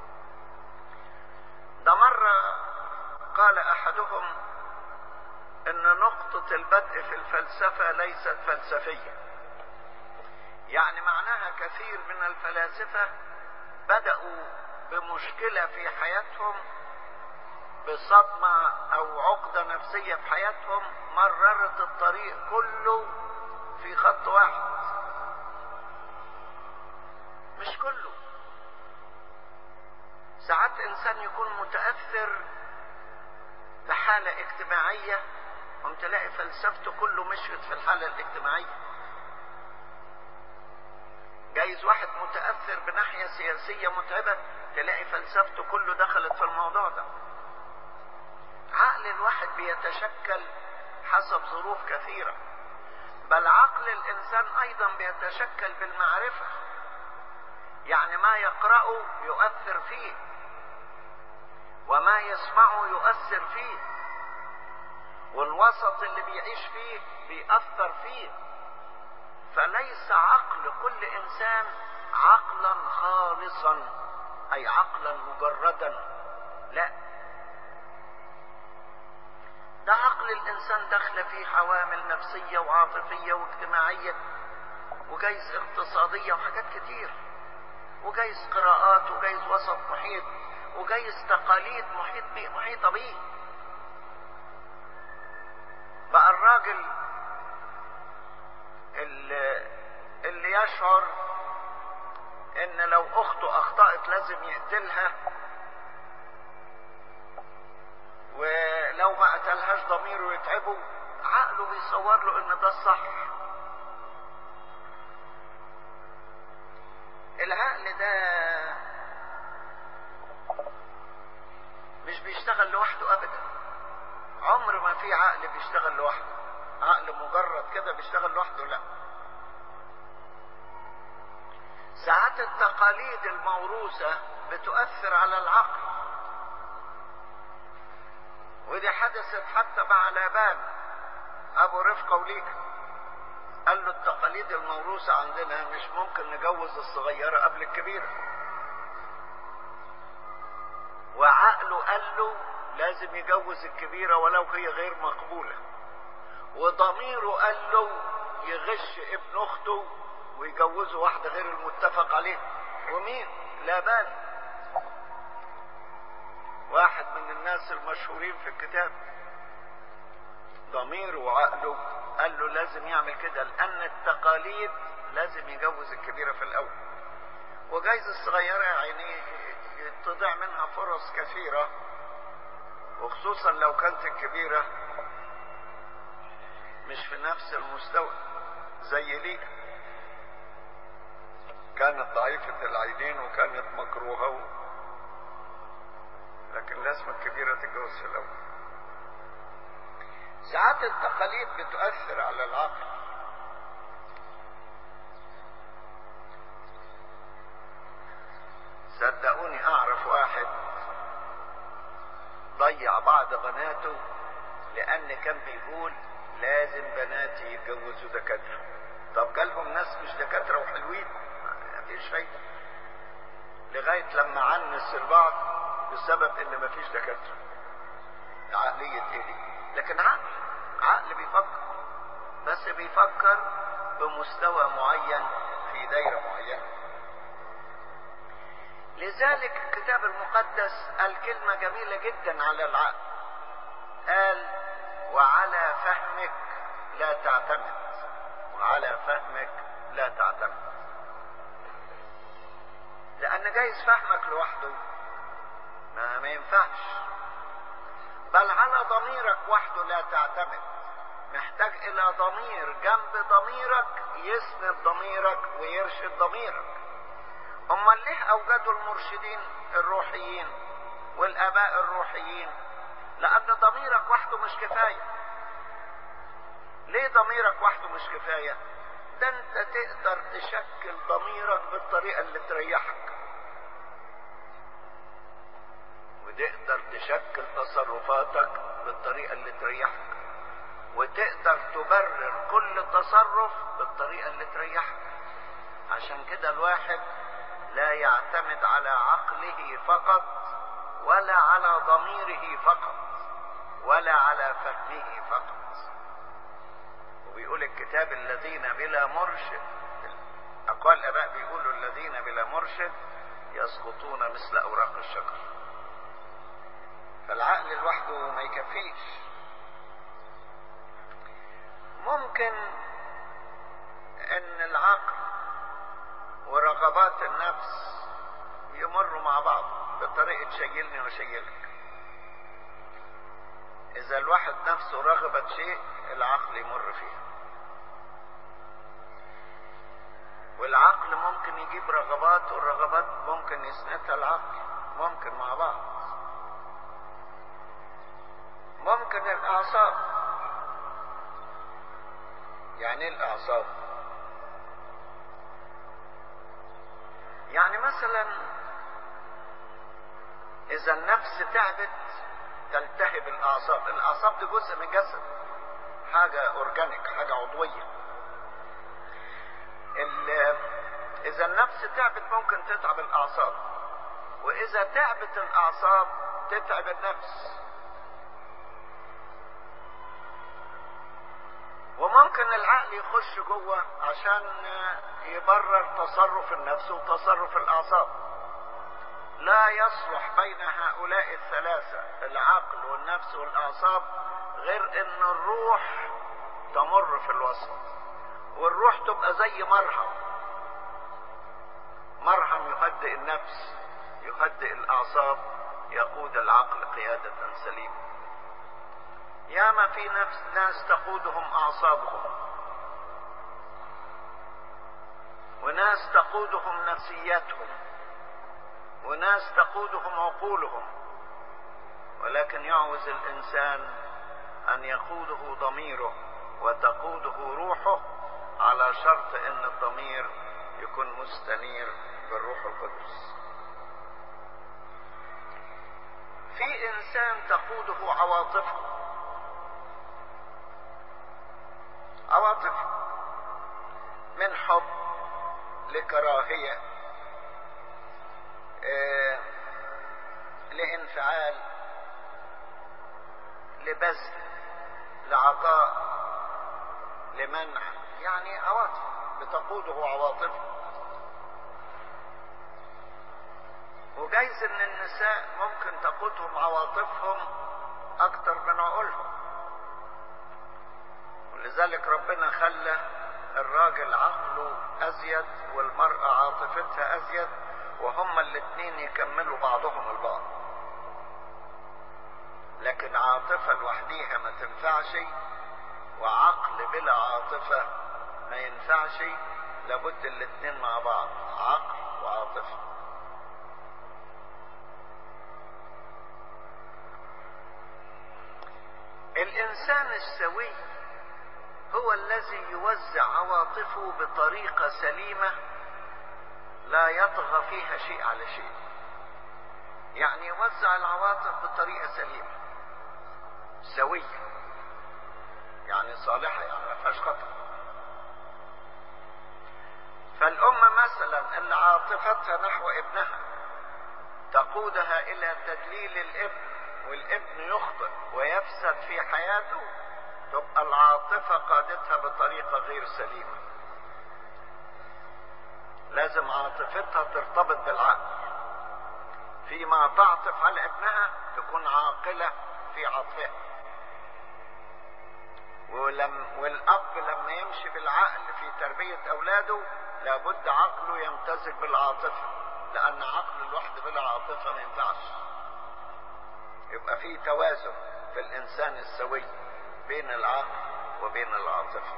ده مرة قال احدهم ان نقطة البدء في الفلسفة ليست فلسفية يعني معناها كثير من الفلاسفة بدأوا بمشكلة في حياتهم بصدمة او عقدة نفسية في حياتهم مررت الطريق كله في خط واحد مش كله ساعات انسان يكون متأثر بحالة اجتماعية قم تلاقي فلسفته كله مشيت في الحالة الاجتماعية جايز واحد متأثر بناحية سياسية متعبة تلاقي فلسفته كله دخلت في الموضوع ده عقل الواحد بيتشكل حسب ظروف كثيرة بل عقل الإنسان أيضا بيتشكل بالمعرفة يعني ما يقرأه يؤثر فيه وما يسمعه يؤثر فيه والوسط اللي بيعيش فيه بيأثر فيه فليس عقل كل إنسان عقلا خالصا أي عقلا مجردا لا ده عقل الإنسان داخل فيه عوامل نفسية وعاطفية واجتماعية وجايز اقتصادية وحاجات كتير وجايز قراءات وجايز وسط محيط وجايز تقاليد محيط بيه محيطة بيه بقى الراجل اللي, اللي يشعر ان لو اخته اخطأت لازم يقتلها ولو ما قتلهاش ضميره يتعبه عقله بيصور له ان ده الصح العقل ده مش بيشتغل لوحده ابدا عمر ما في عقل بيشتغل لوحده عقل مجرد كده بيشتغل لوحده لا ساعات التقاليد الموروثة بتؤثر على العقل ودي حدثت حتى مع لابان ابو رفقة وليكا قال له التقاليد الموروثة عندنا مش ممكن نجوز الصغيرة قبل الكبيرة وعقله قال له لازم يجوز الكبيرة ولو هي غير مقبولة وضميره قال له يغش ابن اخته ويجوزه واحده غير المتفق عليه ومين لا بال واحد من الناس المشهورين في الكتاب ضميره وعقله قال له لازم يعمل كده لان التقاليد لازم يجوز الكبيره في الاول وجايز الصغيره يعني تضيع منها فرص كثيره وخصوصا لو كانت الكبيره مش في نفس المستوى زي ليئة كانت ضعيفة العينين وكانت مكروهة و... لكن لازم الكبيرة تتجوز في الأول ساعات التقاليد بتؤثر على العقل صدقوني أعرف واحد ضيع بعض بناته لأن كان بيقول لازم بناتي يتجوزوا دكاترة طب جالهم ناس مش دكاترة وحلوين مفيش فايدة لغاية لما عنس البعض بسبب ان مفيش دكاترة عقلية ايه دي لكن عقل عقل بيفكر بس بيفكر بمستوى معين في دايرة معينة لذلك الكتاب المقدس قال كلمة جميلة جدا على العقل قال وعلى فهمك لا تعتمد وعلى فهمك لا تعتمد لان جايز فهمك لوحده ما, ما ينفعش بل على ضميرك وحده لا تعتمد محتاج الى ضمير جنب ضميرك يسند ضميرك ويرشد ضميرك امال ليه اوجدوا المرشدين الروحيين والاباء الروحيين لأن ضميرك وحده مش كفاية. ليه ضميرك وحده مش كفاية؟ ده أنت تقدر تشكل ضميرك بالطريقة اللي تريحك. وتقدر تشكل تصرفاتك بالطريقة اللي تريحك. وتقدر تبرر كل تصرف بالطريقة اللي تريحك. عشان كده الواحد لا يعتمد على عقله فقط ولا على ضميره فقط ولا على فهمه فقط وبيقول الكتاب الذين بلا مرشد أقوال الآباء بيقولوا الذين بلا مرشد يسقطون مثل أوراق الشجر فالعقل لوحده ما يكفيش ممكن ان العقل ورغبات النفس يمروا مع بعض بطريقة شيلني وشيلك إذا الواحد نفسه رغبت شيء العقل يمر فيها والعقل ممكن يجيب رغبات والرغبات ممكن يسندها العقل ممكن مع بعض ممكن الأعصاب يعني ايه الأعصاب يعني مثلا إذا النفس تعبت تلتهب الأعصاب الأعصاب دي جزء من الجسد حاجة أورجانيك حاجة عضوية إذا النفس تعبت ممكن تتعب الأعصاب وإذا تعبت الأعصاب تتعب النفس وممكن العقل يخش جوه عشان يبرر تصرف النفس وتصرف الأعصاب لا يصلح بين هؤلاء الثلاثة العقل والنفس والأعصاب غير ان الروح تمر في الوسط والروح تبقى زي مرهم مرهم يهدئ النفس يهدئ الأعصاب يقود العقل قيادة سليمة ياما في نفس ناس تقودهم أعصابهم وناس تقودهم نفسياتهم وناس تقودهم عقولهم ولكن يعوز الإنسان أن يقوده ضميره وتقوده روحه على شرط أن الضمير يكون مستنير بالروح القدس في إنسان تقوده عواطفه عواطفه من حب لكراهية آه لانفعال لبذل لعطاء لمنع يعني عواطف بتقوده عواطفه وجايز ان النساء ممكن تقودهم عواطفهم اكتر من عقولهم ولذلك ربنا خلى الراجل عقله ازيد والمرأة عاطفتها ازيد وهما الاتنين يكملوا بعضهم البعض لكن عاطفة لوحديها ما تنفعش وعقل بلا عاطفة ما ينفعش لابد الاتنين مع بعض عقل وعاطفة الانسان السوي هو الذي يوزع عواطفه بطريقة سليمة لا يطغى فيها شيء على شيء يعني يوزع العواطف بطريقة سليمة سوية يعني صالحة يعني ما فيهاش خطأ فالأم مثلا اللي عاطفتها نحو ابنها تقودها إلى تدليل الابن والابن يخطئ ويفسد في حياته تبقى العاطفة قادتها بطريقة غير سليمة لازم عاطفتها ترتبط بالعقل فيما تعطف على ابنها تكون عاقلة في عطفها ولم والأب لما يمشي بالعقل في تربية أولاده لابد عقله يمتزج بالعاطفة لأن عقل لوحده بلا عاطفة ما ينفعش يبقى في توازن في الإنسان السوي بين العقل وبين العاطفة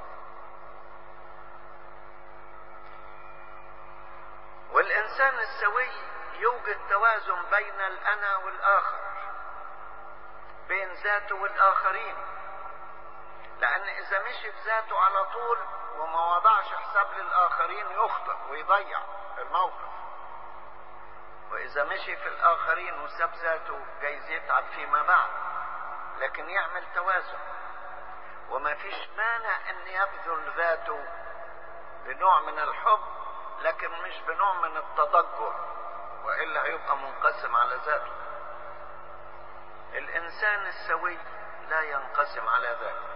والإنسان السوي يوجد توازن بين الأنا والآخر بين ذاته والآخرين لأن إذا مشي في ذاته على طول وما وضعش حساب للآخرين يخطئ ويضيع الموقف وإذا مشي في الآخرين وساب ذاته جايز يتعب فيما بعد لكن يعمل توازن وما فيش مانع ان يبذل ذاته بنوع من الحب لكن مش بنوع من التضجر والا هيبقى منقسم على ذاته الانسان السوي لا ينقسم على ذاته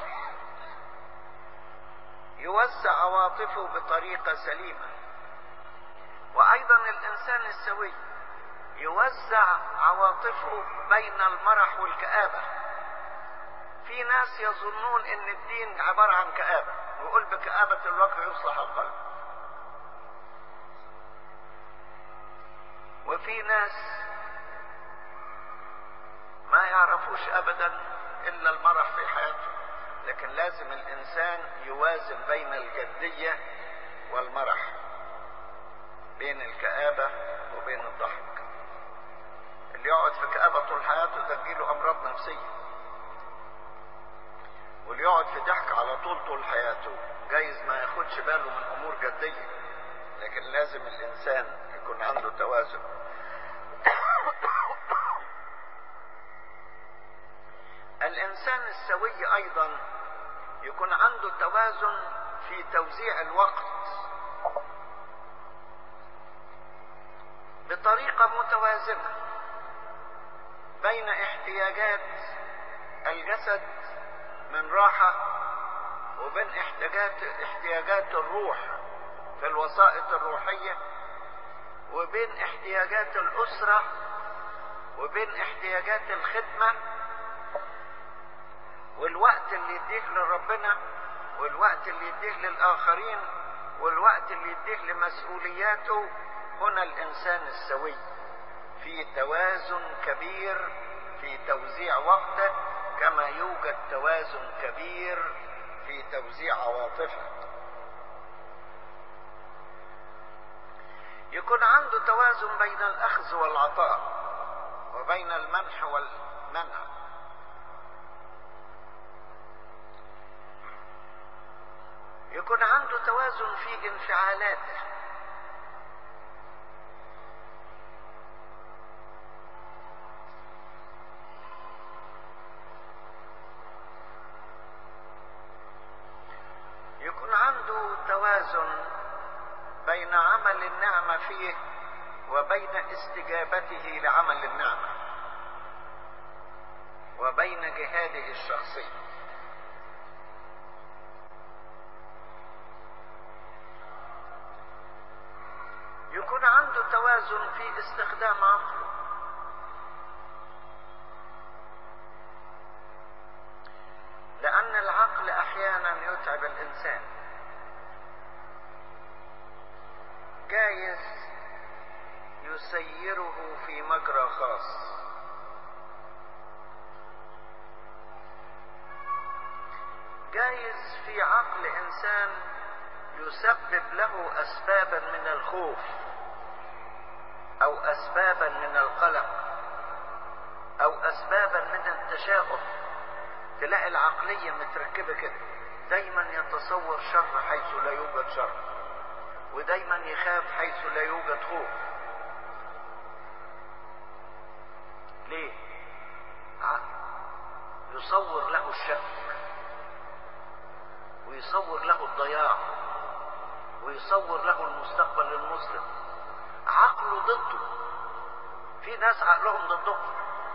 يوزع عواطفه بطريقه سليمه وايضا الانسان السوي يوزع عواطفه بين المرح والكآبة في ناس يظنون ان الدين عبارة عن كآبة ويقول بكآبة الوجه يصلح القلب وفي ناس ما يعرفوش ابدا الا المرح في حياتهم لكن لازم الانسان يوازن بين الجدية والمرح بين الكآبة وبين الضحك اللي يقعد في كآبة طول حياته ده تجيله أمراض نفسية واللي يقعد في ضحك على طول طول حياته جايز ما ياخدش باله من أمور جدية لكن لازم الإنسان يكون عنده توازن الإنسان السوي أيضا يكون عنده توازن في توزيع الوقت بطريقة متوازنة بين احتياجات الجسد من راحة وبين احتياجات احتياجات الروح في الوسائط الروحية وبين احتياجات الأسرة وبين احتياجات الخدمة والوقت اللي يديه لربنا والوقت اللي يديه للآخرين والوقت اللي يديه لمسؤولياته هنا الإنسان السوي في توازن كبير في توزيع وقته كما يوجد توازن كبير في توزيع عواطفه يكون عنده توازن بين الاخذ والعطاء وبين المنح والمنع يكون عنده توازن في انفعالاته يكون عنده توازن بين عمل النعمة فيه وبين استجابته لعمل النعمة وبين جهاده الشخصي عنده توازن في استخدام عقله لأن العقل أحيانا يتعب الإنسان جايز يسيره في مجرى خاص جايز في عقل إنسان يسبب له أسبابا من الخوف أو أسبابا من القلق أو أسبابا من التشاؤم تلاقي العقلية متركبة كده دايما يتصور شر حيث لا يوجد شر ودايما يخاف حيث لا يوجد خوف ليه عقل يصور له الشك ويصور له الضياع ويصور له المستقبل المظلم عقله ضده في ناس عقلهم ضدهم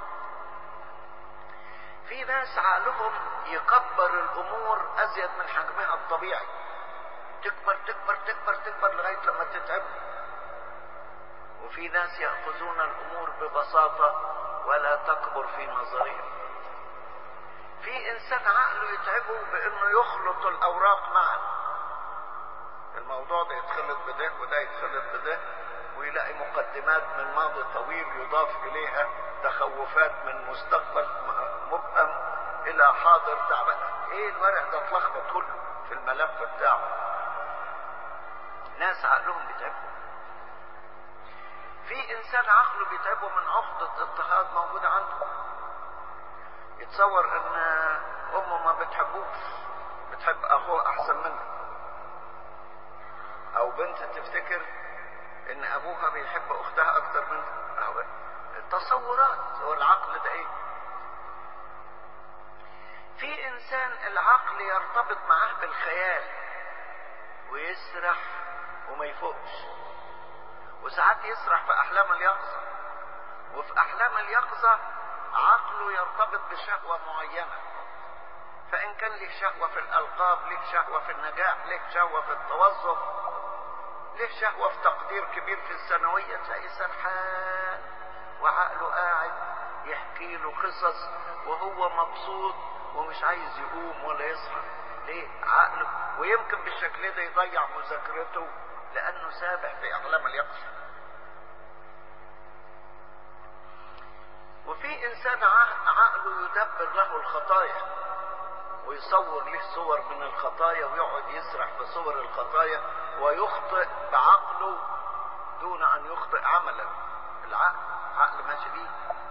في ناس عقلهم يكبر الامور ازيد من حجمها الطبيعي تكبر تكبر تكبر تكبر لغايه لما تتعب وفي ناس ياخذون الامور ببساطه ولا تكبر في نظرهم في انسان عقله يتعبه بانه يخلط الاوراق معا الموضوع ده يتخلط بده وده يتخلط بده ويلاقي مقدمات من ماضي طويل يضاف اليها تخوفات من مستقبل مبهم الى حاضر تعبان ايه الورق ده اتلخبط كله في الملف بتاعه ناس عقلهم بيتعبهم في انسان عقله بيتعبه من عقدة اضطهاد موجودة عنده يتصور ان امه ما بتحبوش بتحب اخوه احسن منه او بنت تفتكر ان ابوها بيحب اختها اكتر منها أو التصورات هو العقل ده ايه في انسان العقل يرتبط معاه بالخيال ويسرح وما يفوقش وساعات يسرح في احلام اليقظه وفي احلام اليقظه عقله يرتبط بشهوه معينه فان كان له شهوه في الالقاب له شهوه في النجاح له شهوه في التوظف له شهوه في تقدير كبير في الثانويه تلاقيه سرحان وعقله قاعد يحكي له قصص وهو مبسوط ومش عايز يقوم ولا يصحى ليه عقله ويمكن بالشكل ده يضيع مذاكرته لانه سابح في احلام اليقظه وفي انسان عقله يدبر له الخطايا ويصور له صور من الخطايا ويقعد يسرح في صور الخطايا ويخطئ بعقله دون ان يخطئ عملا العقل عقل ماشي بيه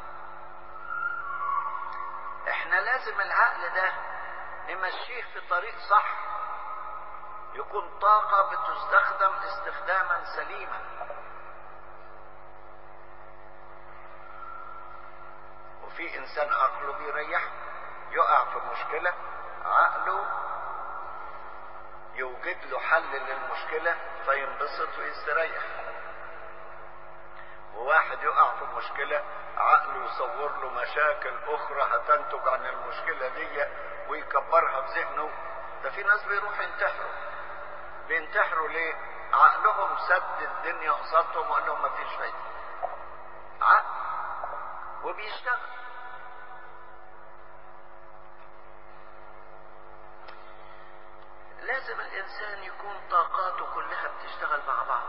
احنا لازم العقل ده نمشيه في طريق صح يكون طاقة بتستخدم استخداما سليما وفي انسان عقله بيريح يقع في مشكلة عقله يوجد له حل للمشكلة فينبسط ويستريح وواحد يقع في مشكلة عقله يصور له مشاكل أخرى هتنتج عن المشكلة دي ويكبرها في ذهنه ده في ناس بيروح ينتحروا بينتحروا ليه؟ عقلهم سد الدنيا قصادهم وقال لهم مفيش فايدة عقل وبيشتغل لازم الإنسان يكون طاقاته كلها بتشتغل مع بعض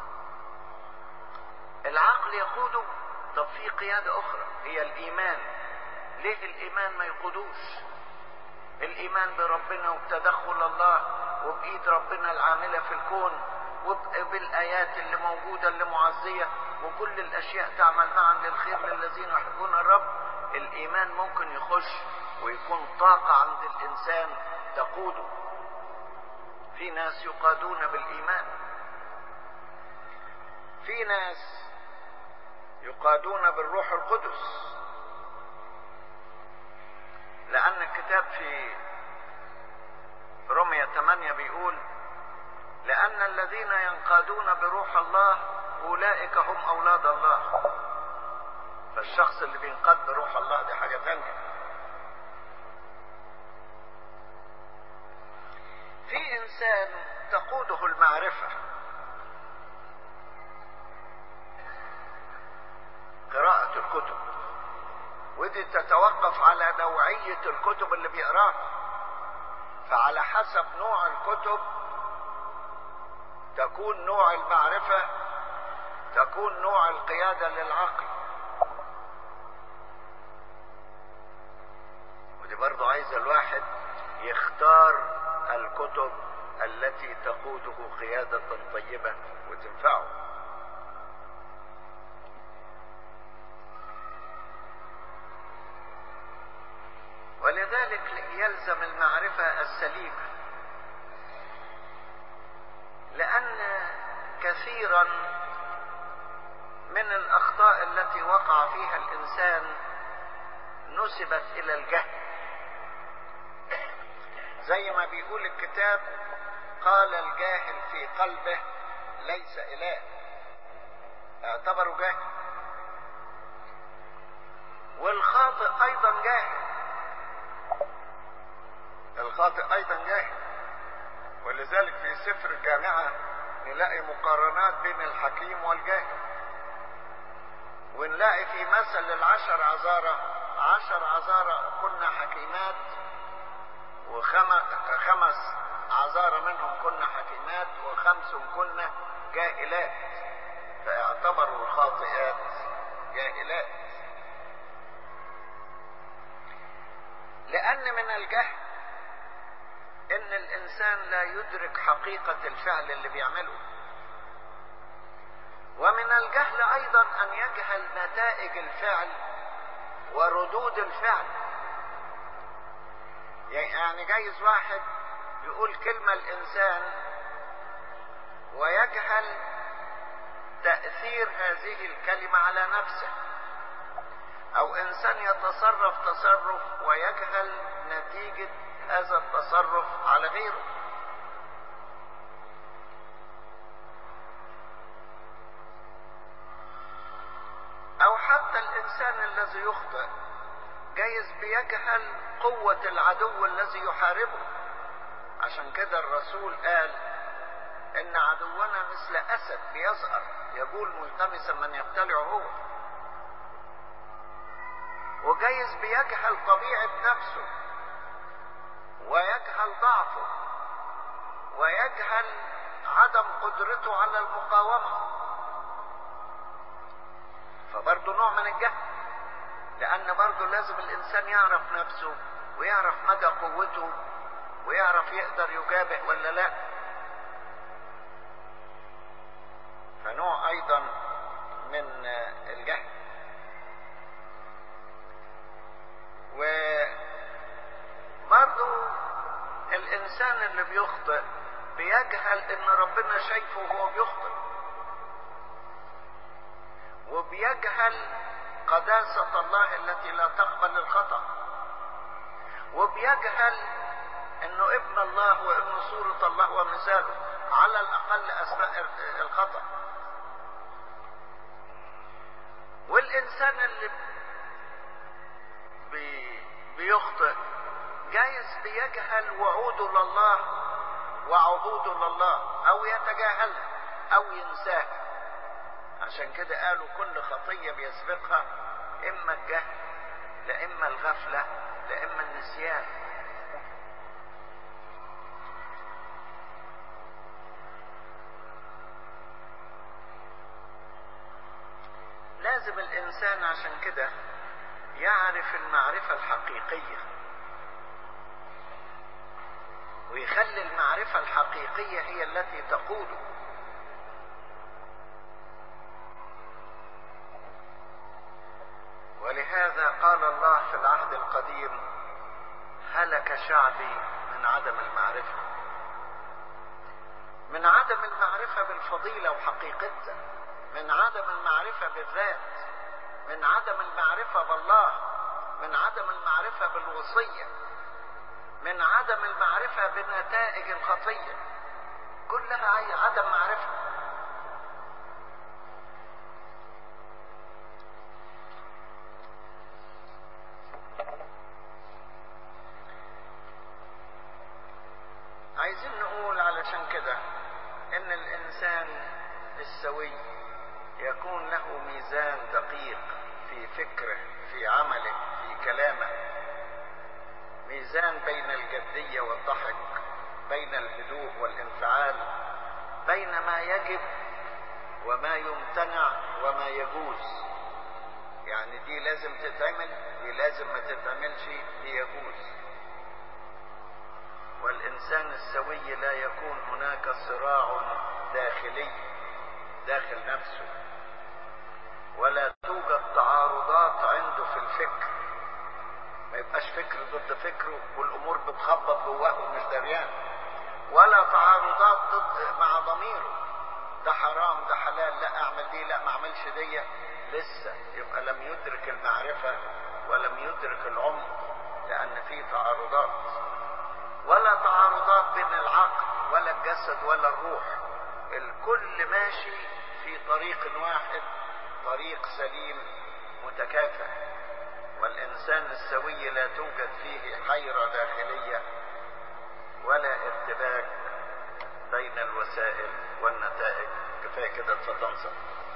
العقل يقوده طب في قيادة أخرى هي الإيمان ليه الإيمان ما يقودوش الإيمان بربنا وبتدخل الله وبإيد ربنا العاملة في الكون وبالآيات اللي موجودة اللي معزية وكل الأشياء تعمل معا للخير للذين يحبون الرب الإيمان ممكن يخش ويكون طاقة عند الإنسان تقوده في ناس يقادون بالإيمان في ناس يقادون بالروح القدس لأن الكتاب في رمية 8 بيقول لأن الذين ينقادون بروح الله أولئك هم أولاد الله فالشخص اللي بينقاد بروح الله دي حاجة تانية في إنسان تقوده المعرفة ودي تتوقف على نوعية الكتب اللي بيقراها فعلى حسب نوع الكتب تكون نوع المعرفة تكون نوع القيادة للعقل ودي برضو عايز الواحد يختار الكتب التي تقوده قيادة طيبة وتنفعه ولذلك يلزم المعرفة السليمة لأن كثيرا من الأخطاء التي وقع فيها الإنسان نسبت إلى الجهل زي ما بيقول الكتاب قال الجاهل في قلبه ليس إله اعتبروا جاهل والخاطئ أيضا جاهل الخاطئ أيضا جاهل ولذلك في سفر الجامعة نلاقي مقارنات بين الحكيم والجاهل ونلاقي في مثل العشر عذارة عشر عذارة كنا حكيمات وخمس عذارة منهم كنا حكيمات وخمس كنا جاهلات فاعتبروا الخاطئات جاهلات لأن من الجهل إن الإنسان لا يدرك حقيقة الفعل اللي بيعمله ومن الجهل أيضا أن يجهل نتائج الفعل وردود الفعل يعني جايز واحد يقول كلمة الإنسان ويجهل تأثير هذه الكلمة على نفسه أو إنسان يتصرف تصرف ويجهل نتيجة هذا التصرف على غيره أو حتى الإنسان الذي يخطئ جايز بيجهل قوة العدو الذي يحاربه عشان كده الرسول قال ان عدونا مثل اسد بيظهر يقول ملتمسا من يبتلعه هو وجايز بيجهل طبيعة نفسه ويجهل ضعفه ويجهل عدم قدرته على المقاومة فبرضه نوع من الجهل لأن برضه لازم الإنسان يعرف نفسه ويعرف مدى قوته ويعرف يقدر يجابه ولا لا فنوع أيضا من الجهل وبرضه الإنسان اللي بيخطئ بيجهل إن ربنا شايفه وهو بيخطئ وبيجهل قداسة الله التي لا تقبل الخطأ وبيجهل انه ابن الله وابن صورة الله ومثاله على الاقل اثناء الخطأ والانسان اللي بي بيخطئ جايز بيجهل وعوده لله وعهوده لله او يتجاهلها او ينساها عشان كده قالوا كل خطية بيسبقها اما الجهل لا اما الغفلة لا اما النسيان لازم الانسان عشان كده يعرف المعرفة الحقيقية ويخلي المعرفة الحقيقية هي التي تقوده ولهذا قال الله في العهد القديم هلك شعبي من عدم المعرفة من عدم المعرفة بالفضيلة وحقيقتها من عدم المعرفة بالذات من عدم المعرفة بالله من عدم المعرفة بالوصية من عدم المعرفة بنتائج الخطية كلها عدم معرفة عايزين نقول علشان كده ان الانسان السوي يكون له ميزان دقيق في فكره في عمله في كلامه ميزان بين الجدية والضحك بين الهدوء والانفعال بين ما يجب وما يمتنع وما يجوز يعني دي لازم تتعمل دي لازم ما تتعملش دي يجوز والإنسان السوي لا يكون هناك صراع داخلي داخل نفسه ولا توجد تعارضات عنده في الفكر ما يبقاش فكر ضد فكره والامور بتخبط جواه ومش دريان ولا تعارضات ضد مع ضميره ده حرام ده حلال لا اعمل دي لا ما اعملش دي لسه يبقى لم يدرك المعرفة ولم يدرك العمق لان في تعارضات ولا تعارضات بين العقل ولا الجسد ولا الروح الكل ماشي في طريق واحد طريق سليم متكافئ والإنسان السوي لا توجد فيه حيرة داخلية ولا ارتباك بين الوسائل والنتائج كفاية كده اتفضل صح